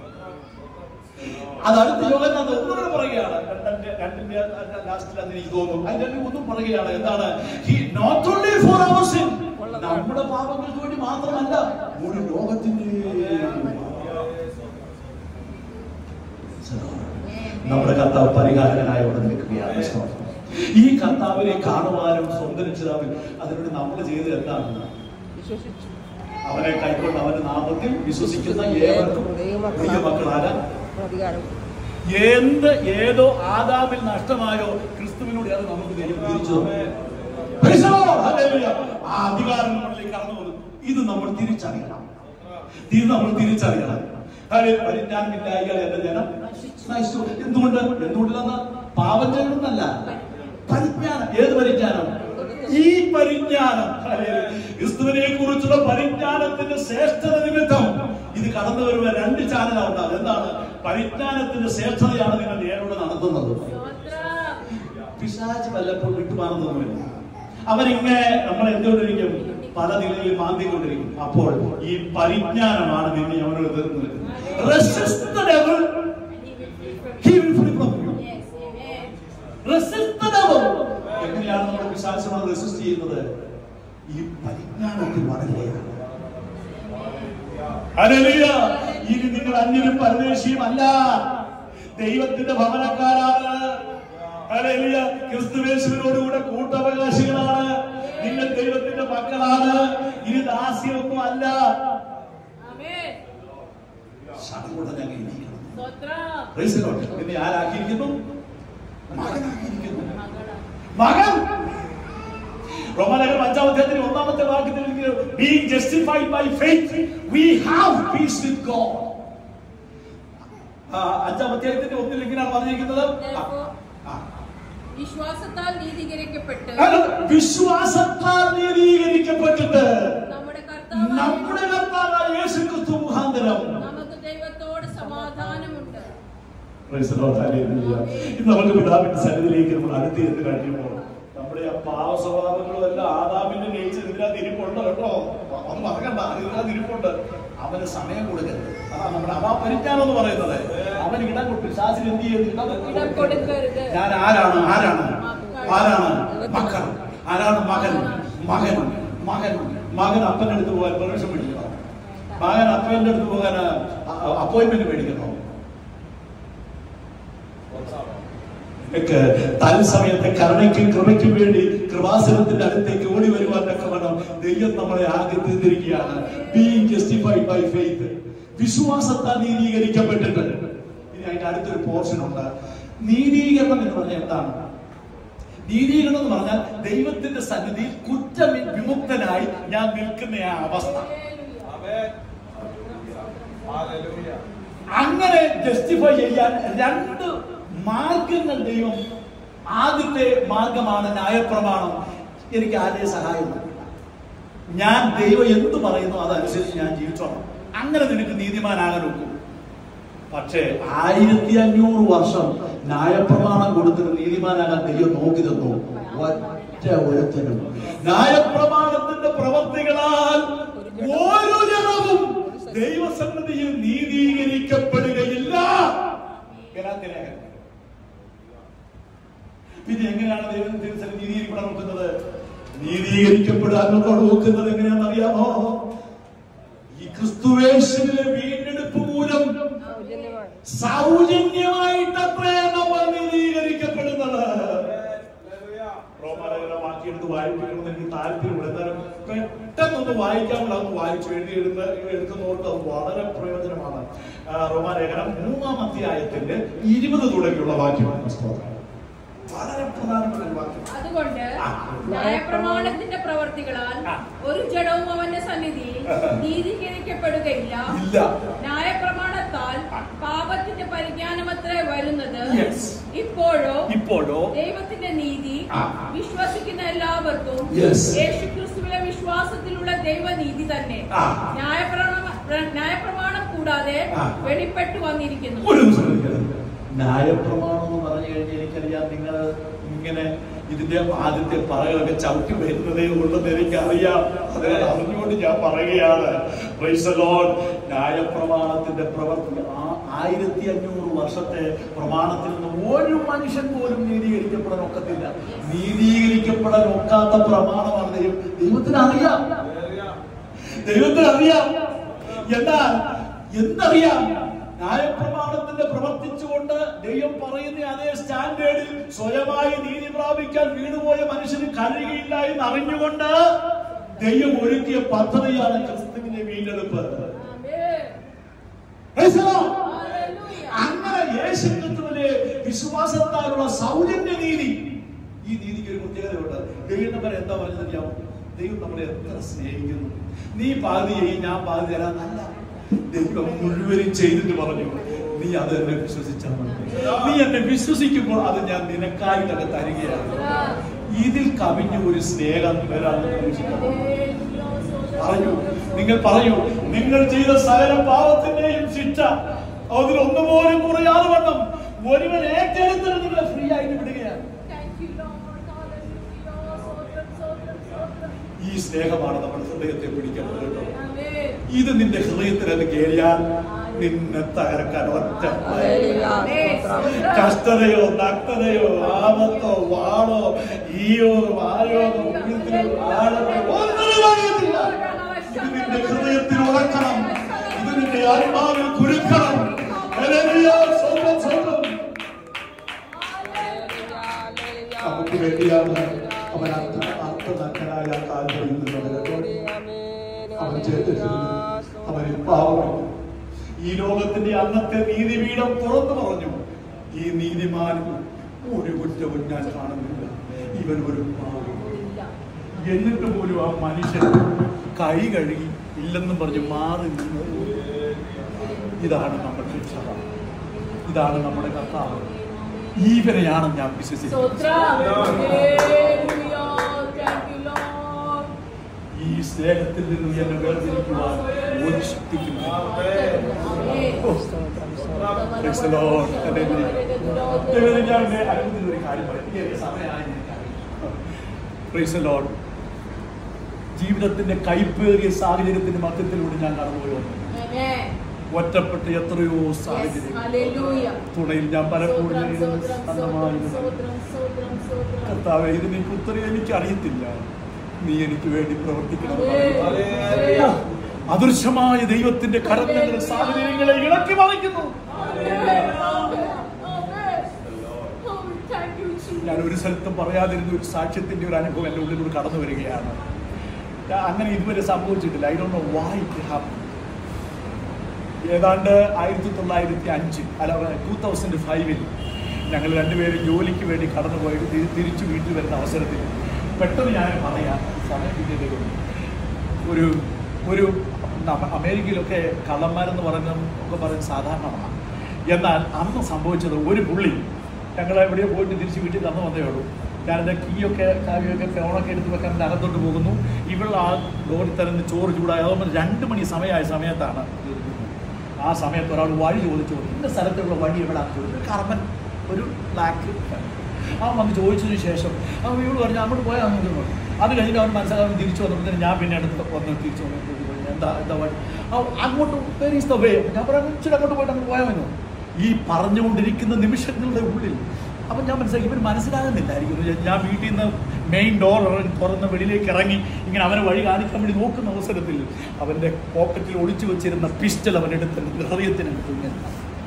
അത് അടുത്ത യോഗനാഥ് ഒന്നുകൂടെ പറയുകയാണ് രണ്ടിന്റെ രണ്ടിന്റെ ലാസ്റ്റിൽ അന്ന് എനിക്ക് തോന്നുന്നു അതിന്റെ ഒന്നും പറയുകയാണ് എന്താണ് he not only for our sin നമ്മുടെ പാപങ്ങൾക്ക് വേണ്ടി മാത്രമല്ല ഒരു ലോകത്തിന്റെ നമ്മുടെ കർത്താവ് പരിഹാരകനായി അവിടെ നിൽക്കുകയാണ് സ്തോത്രം. ഈ കർത്താവിനെ കാണുവാനും സ്വന്തം രക്ഷിതാവിൽ അതിനോട് നമ്മൾ ചെയ്തത് എന്താണ് വിശ്വസിച്ചു അവനെ കൈക്കൊണ്ട് അവന്റെ നാമത്തിൽ വിശ്വസിക്കുന്ന ഏവർക്കും ദൈവമക്കളാകാൻ അധികാരം എന്ത് ഏതോ ആദാമിൽ നഷ്ടമായോ ക്രിസ്തുവിനൂടെ അത് നമുക്ക് ദൈവം തിരിച്ചു തന്നു. Praise the Lord. Hallelujah. ആ അധികാരം നമ്മളിലേക്ക് കടന്നു വന്നു ഇത് നമ്മൾ തിരിച്ചറിയണം ഇത് നമ്മൾ തിരിച്ചറിയണം Hallelujah. പരിജ്ഞാനമില്ലായികൾ എന്റെ ജനം നശിച്ചു എന്തുകൊണ്ട് എന്തുകൊണ്ടില്ലെന്ന് പാപം ചെയ്യണമെന്നല്ല പരിജ്ഞാനം ഏത് പരിജ്ഞാനം ഈ പരിജ്ഞാനം Hallelujah. ക്രിസ്തുവിനെ കുറിച്ചുള്ള പരിജ്ഞാനത്തിന്റെ ശ്രേഷ്ഠത നിമിത്തം ഇത് കടന്നു വരുന്ന രണ്ട് ചാനലാണ് ഉണ്ടാകും എന്താണ് പരിജ്ഞാനത്തിന്റെ ശ്രേഷ്ഠതയാണ് നിങ്ങൾ നേരോട് നടത്തുന്നത് പിശാച് വല്ലപ്പോൾ വിട്ടുമാറുന്നതുമില്ല അവരിങ്ങനെ നമ്മൾ എന്തുകൊണ്ടിരിക്കും പല നിലയിൽ മാന്തിക്കൊണ്ടിരിക്കും അപ്പോൾ ഈ പരിജ്ഞാനമാണ് നിന്നെ അവനോട് തീർന്നു നിൽക്കുന്നത് Resist the devil, he will flee from you. Yes, amen. Resist the devil. എങ്ങനെയാണ് നമ്മൾ പിശാചിനോട് റെസിസ്റ്റ് ചെയ്യുന്നത് ഈ പരിജ്ഞാനത്തിൽ വളരുകയാണ് ഹല്ലേലൂയ. ഇനി നിങ്ങൾ അന്യനും പരദേശിയും അല്ല ദൈവത്തിന്റെ ഭവനക്കാരാണ് ഹല്ലേലൂയ. ക്രിസ്തുവേശുവിനോടുകൂടെ കൂട്ടവകാശികളാണ് നിങ്ങൾ ദൈവത്തിന്റെ മക്കളാണ് ഇനി ദാസ്യമൊന്നും അല്ല Amen. ശതകൂടെ ഞങ്ങൾ ഇരിക്കണം സ്തോത്രം. Praise the Lord. നിന്നെ ആരാക്കിയിരിക്കുന്നു മകനാക്കിയിരിക്കുന്നു മകളാ. മകൻ റോമാലേഖനം അഞ്ചാം അധ്യായത്തിന് ഒന്നാമത്തെ വാക്യത്തിൽ being justified by faith we have peace with God അഞ്ചാം അധ്യായത്തിന്റെ ഒന്നിൽ ഇങ്ങനെയാണ് പറഞ്ഞിരിക്കുന്നത് ആ, ആ. വിശ്വാസത്താൽ നീതീകരിക്കപ്പെട്ട് അല്ല, വിശ്വാസത്താൽ നീതീകരിക്കപ്പെട്ടിട്ട് നമ്മുടെ കർത്താവ് നമ്മുടെ കർത്താവായ യേശു ക്രിസ്തു മുഖാന്തരം നമുക്ക് ദൈവത്തോട് സമാധാനമുണ്ട് Praise the Lord. Hallelujah. ഇന്ന് നമുക്ക് പിതാവിന്റെ സന്നിധിയിലേക്ക് നമ്മൾ അടുത്ത് ചെന്ന് കഴിയുമ്പോൾ നമ്മുടെ ആ പാവ സ്വഭാവങ്ങളും എല്ലാം ആദാമിന്റെ നേച്ചർ ഇതിനകത്ത് ഇരിപ്പുണ്ട് കേട്ടോ അത് മറക്കണ്ട ഇതിനകത്ത് ഇരിപ്പുണ്ട് അവന് സമയം കൊടുക്കരുത് അതാണ് നമ്മുടെ അതാ പരിജ്ഞാനം എന്ന് പറയുന്നത് അവൻ ഇടം കൊടുത്തു ശാസ്ത്രി എന്ത് ചെയ്യുന്നു ഇടം ഇടം കൊടുക്കരുത്. ഞാൻ ആരാണ് ആരാണ് മക്കൾ. ആരാണ് മക്കൾ ആരാണ് മകൻ മകൻ മകൻ മകൻ അപ്പന്റെ അടുത്ത് പോകാൻ പെർമിഷൻ മേടിക്കണം മകൻ അപ്പന്റെ അടുത്ത് പോകാൻ അപ്പോയിന്റ്മെന്റ് മേടിക്കണം ഒക്കെ തൽസമയത്തെ കരുണയ്ക്കും കൃപയ്ക്കും വേണ്ടി കൃപാസനത്തിന്റെ അടുത്തേക്ക് ഓടി വരുവാൻ തക്കവണ്ണം ദൈവം നമ്മളെ ആകെ തീർന്നിരിക്കുകയാണ് ബീങ് ജസ്റ്റിഫൈഡ് ബൈ ഫെയ്ത്ത് വിശ്വാസത്താൽ നീതീകരിക്കപ്പെട്ടിട്ട് ഇനി അതിന്റെ അടുത്തൊരു പോർഷൻ ഉണ്ട് നീതീകരണം എന്ന് പറഞ്ഞാൽ എന്താണ് നീതീകരണം എന്ന് പറഞ്ഞാൽ ദൈവത്തിന്റെ സന്നിധിയിൽ കുറ്റം വിമുക്തനായി ഞാൻ നിൽക്കുന്ന ആ അവസ്ഥ അങ്ങനെ ജസ്റ്റിഫൈ ചെയ്യാൻ രണ്ട് മാർഗങ്ങൾ ദൈവം ആദ്യത്തെ മാർഗമാണ് ന്യായപ്രമാണം എനിക്ക് ആരുടെയും സഹായം വേണ്ട. ഞാൻ ദൈവം എന്ത് പറയുന്നു അതനുസരിച്ച് ഞാൻ ജീവിച്ചോളാം അങ്ങനെ നിനക്ക് നീതിമാനാകാൻ ഒക്കും പക്ഷേ ആയിരത്തി അഞ്ഞൂറ് വർഷം ന്യായപ്രമാണം കൊടുത്തിട്ട് നീതിമാനാകാൻ ദൈവം നോക്കി തന്നു ഒറ്റ ഒരുത്തനും ന്യായപ്രമാണത്തിന്റെ പ്രവർത്തികളാൽ ഓരോ ജനവും ദൈവസന്നിധിയിൽ നീതീകരിക്കപ്പെടുകയില്ല ഗലാത്യലേഖനം. പിന്നെ എങ്ങനെയാണ് ദൈവത്തിന്റെ സന്നിധി നീതീകരിക്കപ്പെടാൻ നോക്കുന്നത് നീതീകരിക്കപ്പെടാൻ നോക്കുന്നത് എങ്ങനെയാണെന്ന് അറിയാമോ ഈ ക്രിസ്തുവേശുവിലെ വീണ്ടെടുപ്പ് മൂലം സൗജന്യമാണ് സൗജന്യമായിട്ടത്രേ നമ്മൾ നീതീകരിക്കപ്പെടുന്നത് റോമാലേഖനം വാക്കിയെടുത്ത് വായിപ്പിക്കണമെന്ന് എനിക്ക് താല്പര്യമുണ്ട് എന്നാലും പെട്ടെന്നൊന്ന് വായിക്കാനുള്ള ഒന്ന് വായിച്ചു എഴുതി എഴുതുന്ന എടുക്കുന്നവർക്ക് അത് വളരെ പ്രയോജനമാണ് ആ, റോമാലേഖനം മൂന്നാം അധ്യായത്തിന്റെ ഇരുപത് തുടങ്ങിയുള്ള വാക്യമാണ് സ്തോത്രം വളരെ പ്രധാനപ്പെട്ട ഒരു വാക്യം അതുകൊണ്ട് ആ. ന്യായപ്രമാണത്തിന്റെ പ്രവർത്തികളാൽ ആ. ഒരു ജഡവും അവന്റെ സന്നിധിയിൽ നീതീകരിക്കപ്പെടുകയില്ല ഇല്ല ന്യായപ്രമാണത്താൽ പാപത്തിന്റെ പരിജ്ഞാനമത്രേ വരുന്നത് Yes. ഇപ്പോഴോ ഇപ്പോഴോ ദൈവത്തിന്റെ നീതി ആ. വിശ്വസിക്കുന്ന എല്ലാവർക്കും Yes. യേശുക്രിസ്തുവിലെ വിശ്വാസത്തിലുള്ള ദൈവനീതി തന്നെ ആ. ന്യായപ്രമാണം ന്യായപ്രമാണം കൂടാതെ ആ. വെളിപ്പെട്ടു വന്നിരിക്കുന്നു ഒരു നിമിഷം ഇരിക്കണം. ന്യായപ്രമാണം എന്ന് പറഞ്ഞു കഴിഞ്ഞാൽ എനിക്കറിയാം നിങ്ങൾ ഇങ്ങനെ ഇതിന്റെ ആദ്യത്തെ പറകളൊക്കെ ചവിട്ടി വരുന്നതേ ഉള്ളെന്ന് എനിക്കറിയാം അതിനാൽ അറിഞ്ഞുകൊണ്ട് ഞാൻ പറയുകയാണ് Praise the Lord. ന്യായപ്രമാണത്തിന്റെ പ്രവർത്തി ആ ആയിരത്തി അഞ്ഞൂറ് വർഷത്തെ പ്രമാണത്തിൽ നിന്ന് ഒരു മനുഷ്യൻ പോലും നീതീകരിക്കപ്പെടാൻ ഒക്കത്തില്ല നീതീകരിക്കപ്പെടാൻ ഒക്കാത്ത പ്രമാണമാണ് ദൈവം ദൈവത്തിന് അറിയാം ദൈവത്തിന് അറിയാം എന്നാൽ എന്തറിയാം ന്യായപ്രമാണത്തിന്റെ പ്രവർത്തിച്ചുകൊണ്ട് ദൈവം പറയുന്ന അതേ സ്റ്റാൻഡേർഡിൽ സ്വയമായി നീതി പ്രാപിക്കാൻ വീണുപോയ മനുഷ്യന് കഴിയുകയില്ല എന്ന് അറിഞ്ഞുകൊണ്ട് ദൈവം ഒരുക്കിയ പദ്ധതിയാണ് ക്രിസ്തുവിന്റെ വീണ്ടെടുപ്പ് Praise the Lord. അങ്ങനെ യേശു ക്രിസ്തുവിന്റെ വിശ്വാസത്താലുള്ള സൗജന്യ നീതി ഈ നീതിക്ക് ഒരു പ്രത്യേകതയുണ്ട് ദൈവം നമ്മളെ എന്താ പറഞ്ഞതറിയാമോ ദൈവം നമ്മളെ എത്ര സ്നേഹിക്കുന്നു നീ പാതി ചെയ്യും ഞാൻ പാതി തരാന്നല്ല ദൈവം മുഴുവനും ചെയ്തിട്ട് പറഞ്ഞു നീ അത് എന്നെ വിശ്വസിച്ചാൽ മതി നീ എന്നെ വിശ്വസിക്കുമ്പോൾ അത് ഞാൻ നിനക്കായിട്ടൊക്കെ തരികയാണ് ഇതിൽ കവിഞ്ഞ ഒരു സ്നേഹം വരാമെന്ന് പ്രതീക്ഷിക്കുന്നു പറയൂ നിങ്ങൾ പറയൂ നിങ്ങൾ ചെയ്ത സകല പാവത്തിന്റെയും ശിക്ഷ അതിൽ ഒന്നുപോലും കുറയാതെ വണ്ണം ഒരുവൻ ഏറ്റെടുത്തിട്ട് നിങ്ങളെ ഫ്രീ ആയിട്ട് വിടുകയാണ് ഈ സ്നേഹമാണ് നമ്മുടെ ഹൃദയത്തെ പിടിക്കേണ്ടത് കേട്ടോ ഇത് നിന്റെ ഹൃദയത്തിൽ അത് കേറിയാൽ നിന്നെ തകർക്കാൻ ഒറ്റ കഷ്ടതയോ നഗ്നതയോ ആപത്തോ വാളോ ഈയോ ആരോ ആഴോ ഒന്നും അറിയത്തില്ല ഇത് നിന്റെ ഹൃദയത്തിൽ ഉറക്കണം ഇത് നിന്റെ ആത്മാവിൽ കുരുക്കണം ഹല്ലേലൂയ, സ്വന്തം, സ്വന്തം. നമുക്ക് വേണ്ടിയാണ് അവൻ അർത്ഥ അർത്ഥനഗ്നനായ കാൽവരിയിൽ നിന്നത് കേട്ടോ അവൻ ചെയ്തിരുന്നു അവനിൽ പാവമില്ല ഈ ലോകത്തിന്റെ അന്നത്തെ നീതിപീഠം തുറന്നു പറഞ്ഞു ഈ നീതിമാൻ ഒരു കുറ്റവും ഞാൻ കാണുന്നില്ല ഇവൻ ഒരു പാവം എന്നിട്ട് പോലും ആ മനുഷ്യൻ കൈ കഴുകി ഇല്ലെന്നും പറഞ്ഞ് മാറി നിന്ന് ഇതാണ് നമ്മുടെ രക്ഷ ഇതാണ് നമ്മുടെ കർത്താവ് ഈവനെയാണ് ഞാൻ വിശ്വസിക്കുന്നത് ഈ സ്നേഹത്തിൽ നിന്ന് എന്നെ വേർതിരിക്കുവാൻ ഒരു ശക്തിക്കും Praise the Lord. Hallelujah. ദൈവമേ, ഞാൻ എൻ്റെ അനുഭവത്തിൽ ഒരു കാര്യം പറയാം. ഈ ഒരു സമയമായി എനിക്കറിയാം. Praise the Lord. ജീവിതത്തിന്റെ കൈപ്പേറിയ സാഹചര്യത്തിന്റെ മധ്യത്തിലൂടെ ഞാൻ കടന്നുപോയി ഒറ്റപ്പെട്ട എത്രയോ സാഹചര്യം തുണയിൽ ഞാൻ പലപ്പോഴും അന്നമായിരുന്നു കർത്താവെ ഇതിന് ഉത്തരം എനിക്ക് അറിയത്തില്ല നീ എനിക്ക് വേണ്ടി പ്രവർത്തിക്കണം അദൃശ്യമായ ദൈവത്തിന്റെ കരങ്ങളുടെ സാഹചര്യങ്ങളെ ഇളക്കി മറിക്കുന്നു ഞാൻ ഒരു സ്ഥലത്തും പറയാതിരുന്ന ഒരു സാക്ഷ്യത്തിന്റെ ഒരു അനുഭവം എൻ്റെ ഉള്ളിലൂടെ കടന്നു വരികയാണ് ഞാൻ അങ്ങനെ ഇതുവരെ സംഭവിച്ചിട്ടില്ല I don't know why it happen ഏതാണ്ട് ആയിരത്തി തൊള്ളായിരത്തി അഞ്ച് അല്ല ടൂ തൗസൻഡ് ഫൈവിൽ ഞങ്ങൾ രണ്ടുപേരും ജോലിക്ക് വേണ്ടി കടന്നുപോയി തി- തിരിച്ചു വീട്ടിൽ വരുന്ന അവസരത്തിൽ പെട്ടെന്ന് ഞാൻ പറയാം സമയം കിട്ടിയതേ ഉള്ളൂ. ഒരു ഒരു നമ്മ- അമേരിക്കയിലൊക്കെ കള്ളന്മാരെന്ന് പറയുന്നത് ഒക്കെ പറയുന്നത് സാധാരണമാണ് എന്നാൽ അന്ന് സംഭവിച്ചത് ഒരു പുള്ളി ഞങ്ങൾ എവിടെയോ പോയിട്ട് തിരിച്ച് വീട്ടിൽ തന്നു വന്നേ ഉള്ളൂ ഞാനെൻ്റെ കീയൊക്കെ ചാവിയൊക്കെ ഫോണൊക്കെ എടുത്ത് വെക്കാൻ എൻ്റെ അകത്തോട്ട് പോകുന്നു ഇവൾ ആ ഡോറിൽ തരുന്ന ചോറ് ചൂടായി അതുകൊണ്ട് രണ്ട് മണി സമയമായ സമയത്താണ് തീർന്നത്. ആ സമയത്ത് ഒരാൾ വഴി ചോദിച്ചു ഇന്ന സ്ഥലത്തുള്ള വഴി എവിടെയാണ് ചോദിച്ചത് കർമ്മൻ ഒരു ബ്ലാക്ക് അവൻ വന്ന് ചോദിച്ചതിന് ശേഷം അവൻ ഇവള് പറഞ്ഞു അങ്ങോട്ട് പോയാൽ നോക്കുന്നു അത് കഴിഞ്ഞിട്ട് അവൻ മനസ്സിലാകാൻ തിരിച്ചു വന്നപ്പോൾ ഞാൻ പിന്നെ അടുത്ത് വന്ന് തിരിച്ചു വന്നു എന്താ എന്താ വഴി അവൻ അങ്ങോട്ട് വെരി ഈസ് ദ വേ ഞാൻ പറയാം ഇച്ചിരി അങ്ങോട്ട് പോയിട്ട് അങ്ങോട്ട് പോയാൽ മതി ഈ പറഞ്ഞുകൊണ്ടിരിക്കുന്ന നിമിഷങ്ങളുടെ ഉള്ളിൽ അപ്പം ഞാൻ മനസ്സിലാക്കി ഇവന് മനസ്സിലാകുന്നില്ലായിരിക്കും ഞാൻ വീട്ടിൽ നിന്ന് മെയിൻ ഡോർ തുറന്ന് വെളിയിലേക്ക് ഇറങ്ങി ഇങ്ങനെ അവനെ വഴി കാണിക്കാൻ വേണ്ടി നോക്കുന്ന അവസരത്തിൽ അവൻ്റെ പോക്കറ്റിൽ ഒളിച്ചു വെച്ചിരുന്ന പിസ്റ്റൽ അവനെടുത്ത് എൻ്റെ ഹൃദയത്തിനടുത്ത് ഇങ്ങനെ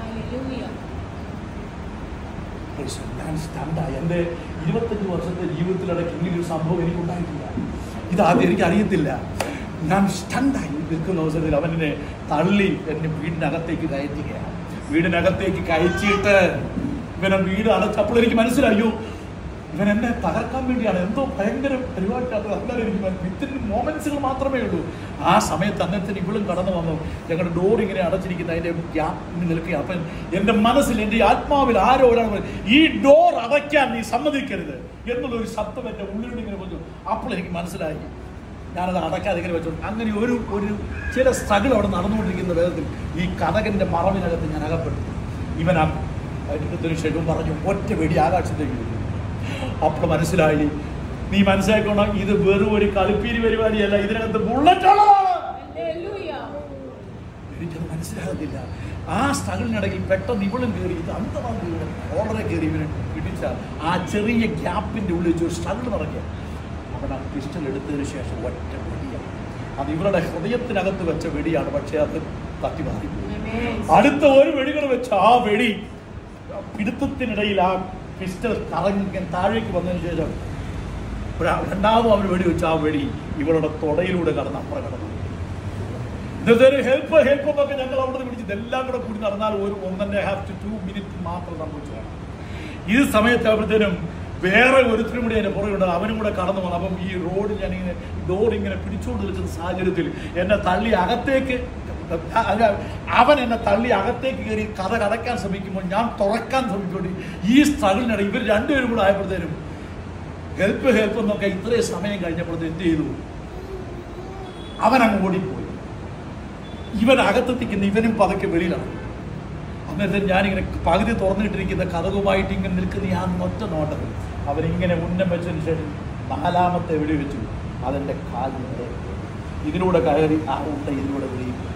പ്രശ്നം. ഞാൻ സ്റ്റണ്ടായി എൻ്റെ ഇരുപത്തഞ്ച് വർഷത്തെ ജീവിതത്തിലിടയ്ക്ക് ഇങ്ങനെ ഒരു സംഭവം എനിക്കുണ്ടായിട്ടില്ല ഇതാദ്യം എനിക്ക് അറിയത്തില്ല ഞാൻ സ്റ്റണ്ടായി നിൽക്കുന്ന അവസരത്തിൽ അവനെ തള്ളി എന്നെ വീടിനകത്തേക്ക് കയറ്റുകയാണ് വീടിനകത്തേക്ക് കയറ്റിയിട്ട് ഇവനെ വീട് അടച്ചപ്പോൾ എനിക്ക് മനസ്സിലായി അയ്യോ ഇവൻ എന്നെ തകർക്കാൻ വേണ്ടിയാണ് എന്തോ ഭയങ്കര പരിപാടിയാണ് അന്നേരം എനിക്ക് വിത്തിൻ മോമെന്റ്സുകൾ മാത്രമേ ഉള്ളൂ ആ സമയത്ത് അന്നേരത്തിന് ഇവളും കടന്നു വന്നു ഞങ്ങളുടെ ഡോർ ഇങ്ങനെ അടച്ചിരിക്കുന്ന അതിന്റെ ഗ്യാപ്പിൽ നിൽക്കുക അപ്പം എൻ്റെ മനസ്സിൽ എൻ്റെ ആത്മാവിൽ ആരോ ഒരാൾ പറഞ്ഞു, ഈ ഡോർ അടയ്ക്കാൻ നീ സമ്മതിക്കരുത് എന്നുള്ള ഒരു ശബ്ദം എൻ്റെ ഉള്ളിലൂടെ ഇങ്ങനെ പറഞ്ഞു അപ്പോൾ എനിക്ക് മനസ്സിലായി ഞാനത് അടയ്ക്കാതെ ഇങ്ങനെ വെച്ചു അങ്ങനെ ഒരു ഒരു ചില സ്ട്രഗിൾ അവിടെ നടന്നുകൊണ്ടിരിക്കുന്ന വേഗത്തിൽ ഈ കഥകന്റെ മറവിനകത്ത് ഞാൻ അകപ്പെട്ടു ഇവൻ ആ എടുത്തൊരു ഷെഡും പറഞ്ഞു ഒറ്റ വെടി ആകാശത്തേക്ക് വീണു. അപ്പോൾ മനസ്സിലായി നീ മനസ്സിലാക്കണം ഇത് വെറും ഒരു കളിപ്പീരി പരിപാടിയല്ല ഇതിനകത്ത് ബുള്ളറ്റ് ഉള്ളതാണ് എനിക്കത് മനസ്സിലാകുന്നില്ല ആ സ്ട്രഗിളിനിടയിൽ പെട്ടെന്ന് ഇവളും കയറി ഇത് അന്തമാണ് ഓർഡറെ കയറി ഇവനെ പിടിച്ച ആ ചെറിയ ഗ്യാപ്പിന്റെ ഉള്ളിൽ വെച്ച് ഒരു സ്ട്രഗിൾ നടക്കുക അവൻ ആ പിസ്റ്റൽ എടുത്തതിന് ശേഷം ഒറ്റ വെടിയാണ് അത് ഇവരുടെ ഹൃദയത്തിനകത്ത് വെച്ച വെടിയാണ് പക്ഷേ അത് തട്ടി മാറിപ്പോയി അടുത്ത ഒരു വെടികൾ വെച്ച് ആ വെടി ആ പിടുത്തത്തിനിടയിൽ ആ പിസ്റ്റൽ കറങ്ങി ഇങ്ങനെ താഴേക്ക് വന്നതിന് ശേഷം ഒരു രണ്ടാമതും അവന് വെടി വെച്ച് ആ വെടി ഇവളുടെ തുടയിലൂടെ കടന്ന് അപ്പുറം കടന്നു ഇതൊരു ഹെൽപ്പ് ഹെൽപ്പ് എന്നൊക്കെ ഞങ്ങൾ അവിടെ വിളിച്ച് ഇതെല്ലാം കൂടെ കൂടി നടന്നാൽ ഒരു ഒന്നര ഹാഫ് ടു ടു മിനിറ്റ് മാത്രം സംഭവിച്ചതാണ് ഈ സമയത്താകുമ്പോഴത്തേനും വേറെ ഒരുത്തരും കൂടി അതിന്റെ പുറകെ ഉണ്ട് അവനും കൂടെ കടന്നു വന്നു അപ്പം ഈ റോഡ് ഞാനിങ്ങനെ ഡോർ ഇങ്ങനെ പിടിച്ചുകൊണ്ട് നിൽക്കുന്ന സാഹചര്യത്തിൽ എന്നെ തള്ളി അകത്തേക്ക് അല്ല, അവൻ എന്നെ തള്ളി അകത്തേക്ക് കയറി കഥ കടക്കാൻ ശ്രമിക്കുമ്പോൾ ഞാൻ തുറക്കാൻ ശ്രമിച്ചുകൊണ്ട് ഈ സ്ട്രഗിളിനിടെ ഇവർ രണ്ടുപേരും കൂടെ ആയപ്പോഴത്തേനും ഹെൽപ്പ് ഹെൽപ്പ് എന്നൊക്കെ ഇത്രയും സമയം കഴിഞ്ഞപ്പോഴത്തേക്കും എന്ത് ചെയ്തു അവൻ അങ്ങ് ഓടിപ്പോയി ഇവൻ അകത്തെത്തിക്കുന്ന ഇവനും പതുക്കെ വെളിയിലാണ് അന്നേരത്തെ ഞാനിങ്ങനെ പകുതി തുറന്നിട്ടിരിക്കുന്ന കഥകുമായിട്ട് ഇങ്ങനെ നിൽക്കുന്ന ആ ഒറ്റ നോട്ടം അവനിങ്ങനെ ഉന്നം വെച്ചതിന് ശേഷം നാലാമത്തെ വെടി വെച്ചു അതെൻ്റെ കാലിൻ്റെ ഇതിലൂടെ കയറി ആ ഉണ്ട ഇതിലൂടെ വെളിയിൽ പോയി.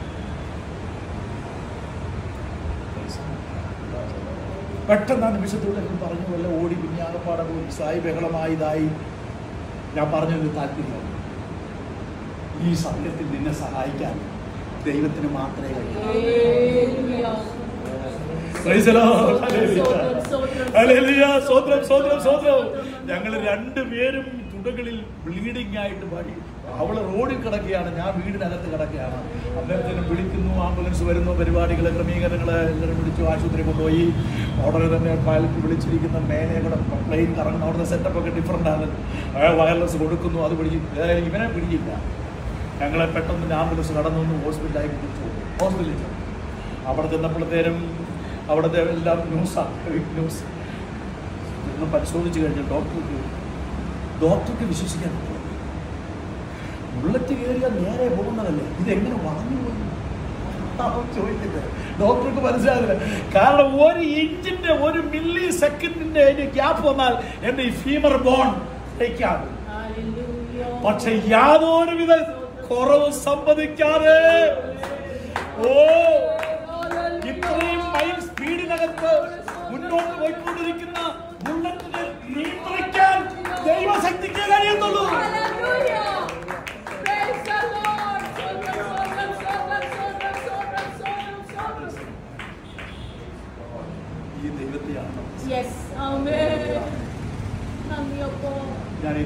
പെട്ടെന്ന് ആ നിമിഷത്തിലൂടെ പറഞ്ഞു വല്ല ഓടി പിന്നാകപ്പാടെ പോയി സായി ബഹളമായി ഇതായി ഞാൻ പറഞ്ഞത് താല്പര്യമാണ് ഈ സമയത്തിൽ നിന്നെ സഹായിക്കാൻ ദൈവത്തിന് മാത്രമേ കഴിയൂ Praise the Lord. Hallelujah. Hallelujah. സ്തോത്രം സ്തോത്രം സ്തോത്രം ഞങ്ങൾ രണ്ടുപേരും തുടകളിൽ ബ്ലീഡിംഗ് ആയിട്ട് പാടി അവള് റോഡിൽ കിടക്കുകയാണ് ഞാൻ വീടിനകത്ത് കിടക്കുകയാണ് അന്നേരത്തേനും വിളിക്കുന്നു ആംബുലൻസ് വരുന്നു പരിപാടികൾ ക്രമീകരണങ്ങൾ എല്ലാവരും വിളിച്ചു ആശുപത്രി കൊണ്ടുപോയി ഉടനെ തന്നെ പൈലറ്റ് വിളിച്ചിരിക്കുന്ന മേലെ കൂടെ പ്ലെയിൻ കറങ്ങുന്ന അവിടുത്തെ സെറ്റപ്പ് ഒക്കെ ഡിഫറെൻ്റ് ആണ് വയർലെസ് കൊടുക്കുന്നു അത് പിടിക്കും ഏ, ഇവനെ പിടിക്കില്ല ഞങ്ങളെ പെട്ടെന്ന് ആംബുലൻസ് കടന്നു വന്ന് ഹോസ്പിറ്റലായി പിടിച്ചു ഹോസ്പിറ്റലിൽ ചെന്നു. അവിടെ ചെന്നപ്പോഴത്തേനും അവിടുത്തെ എല്ലാം ന്യൂസാണ് ന്യൂസ് ഒന്ന് പരിശോധിച്ച് കഴിഞ്ഞാൽ ഡോക്ടർക്ക് ഡോക്ടർക്ക് വിശ്വസിക്കാൻ പറ്റില്ല ബുള്ളറ്റ് കയറിയാൽ നേരെ പോകുന്നതല്ലേ ഇതെങ്ങനെ വളഞ്ഞു പോയി അവൻ ചോദിക്കുന്നത് ഡോക്ടർക്ക് മനസ്സിലാകില്ല കാരണം ഒരു ഇഞ്ചിന്റെ ഒരു മില്ലി സെക്കൻഡിന്റെ അതിന്റെ ഗ്യാപ്പ് വന്നാൽ എന്റെ ഈ ഫീമർ ബോൺ ബ്രേക്കാകും പക്ഷെ യാതൊരുവിധ കുറവ് സംഭവിക്കാതെ ഓ ഇത്രയും മൈൽ സ്പീഡിനകത്ത് മുന്നോട്ട് പോയിക്കൊണ്ടിരിക്കുന്ന ബുള്ളറ്റിനെ നിയന്ത്രിക്കാൻ ദൈവശക്തിക്ക് കഴിയത്തുള്ളൂ ഈ ദൈവത്തെയാണ് Yes, Amen.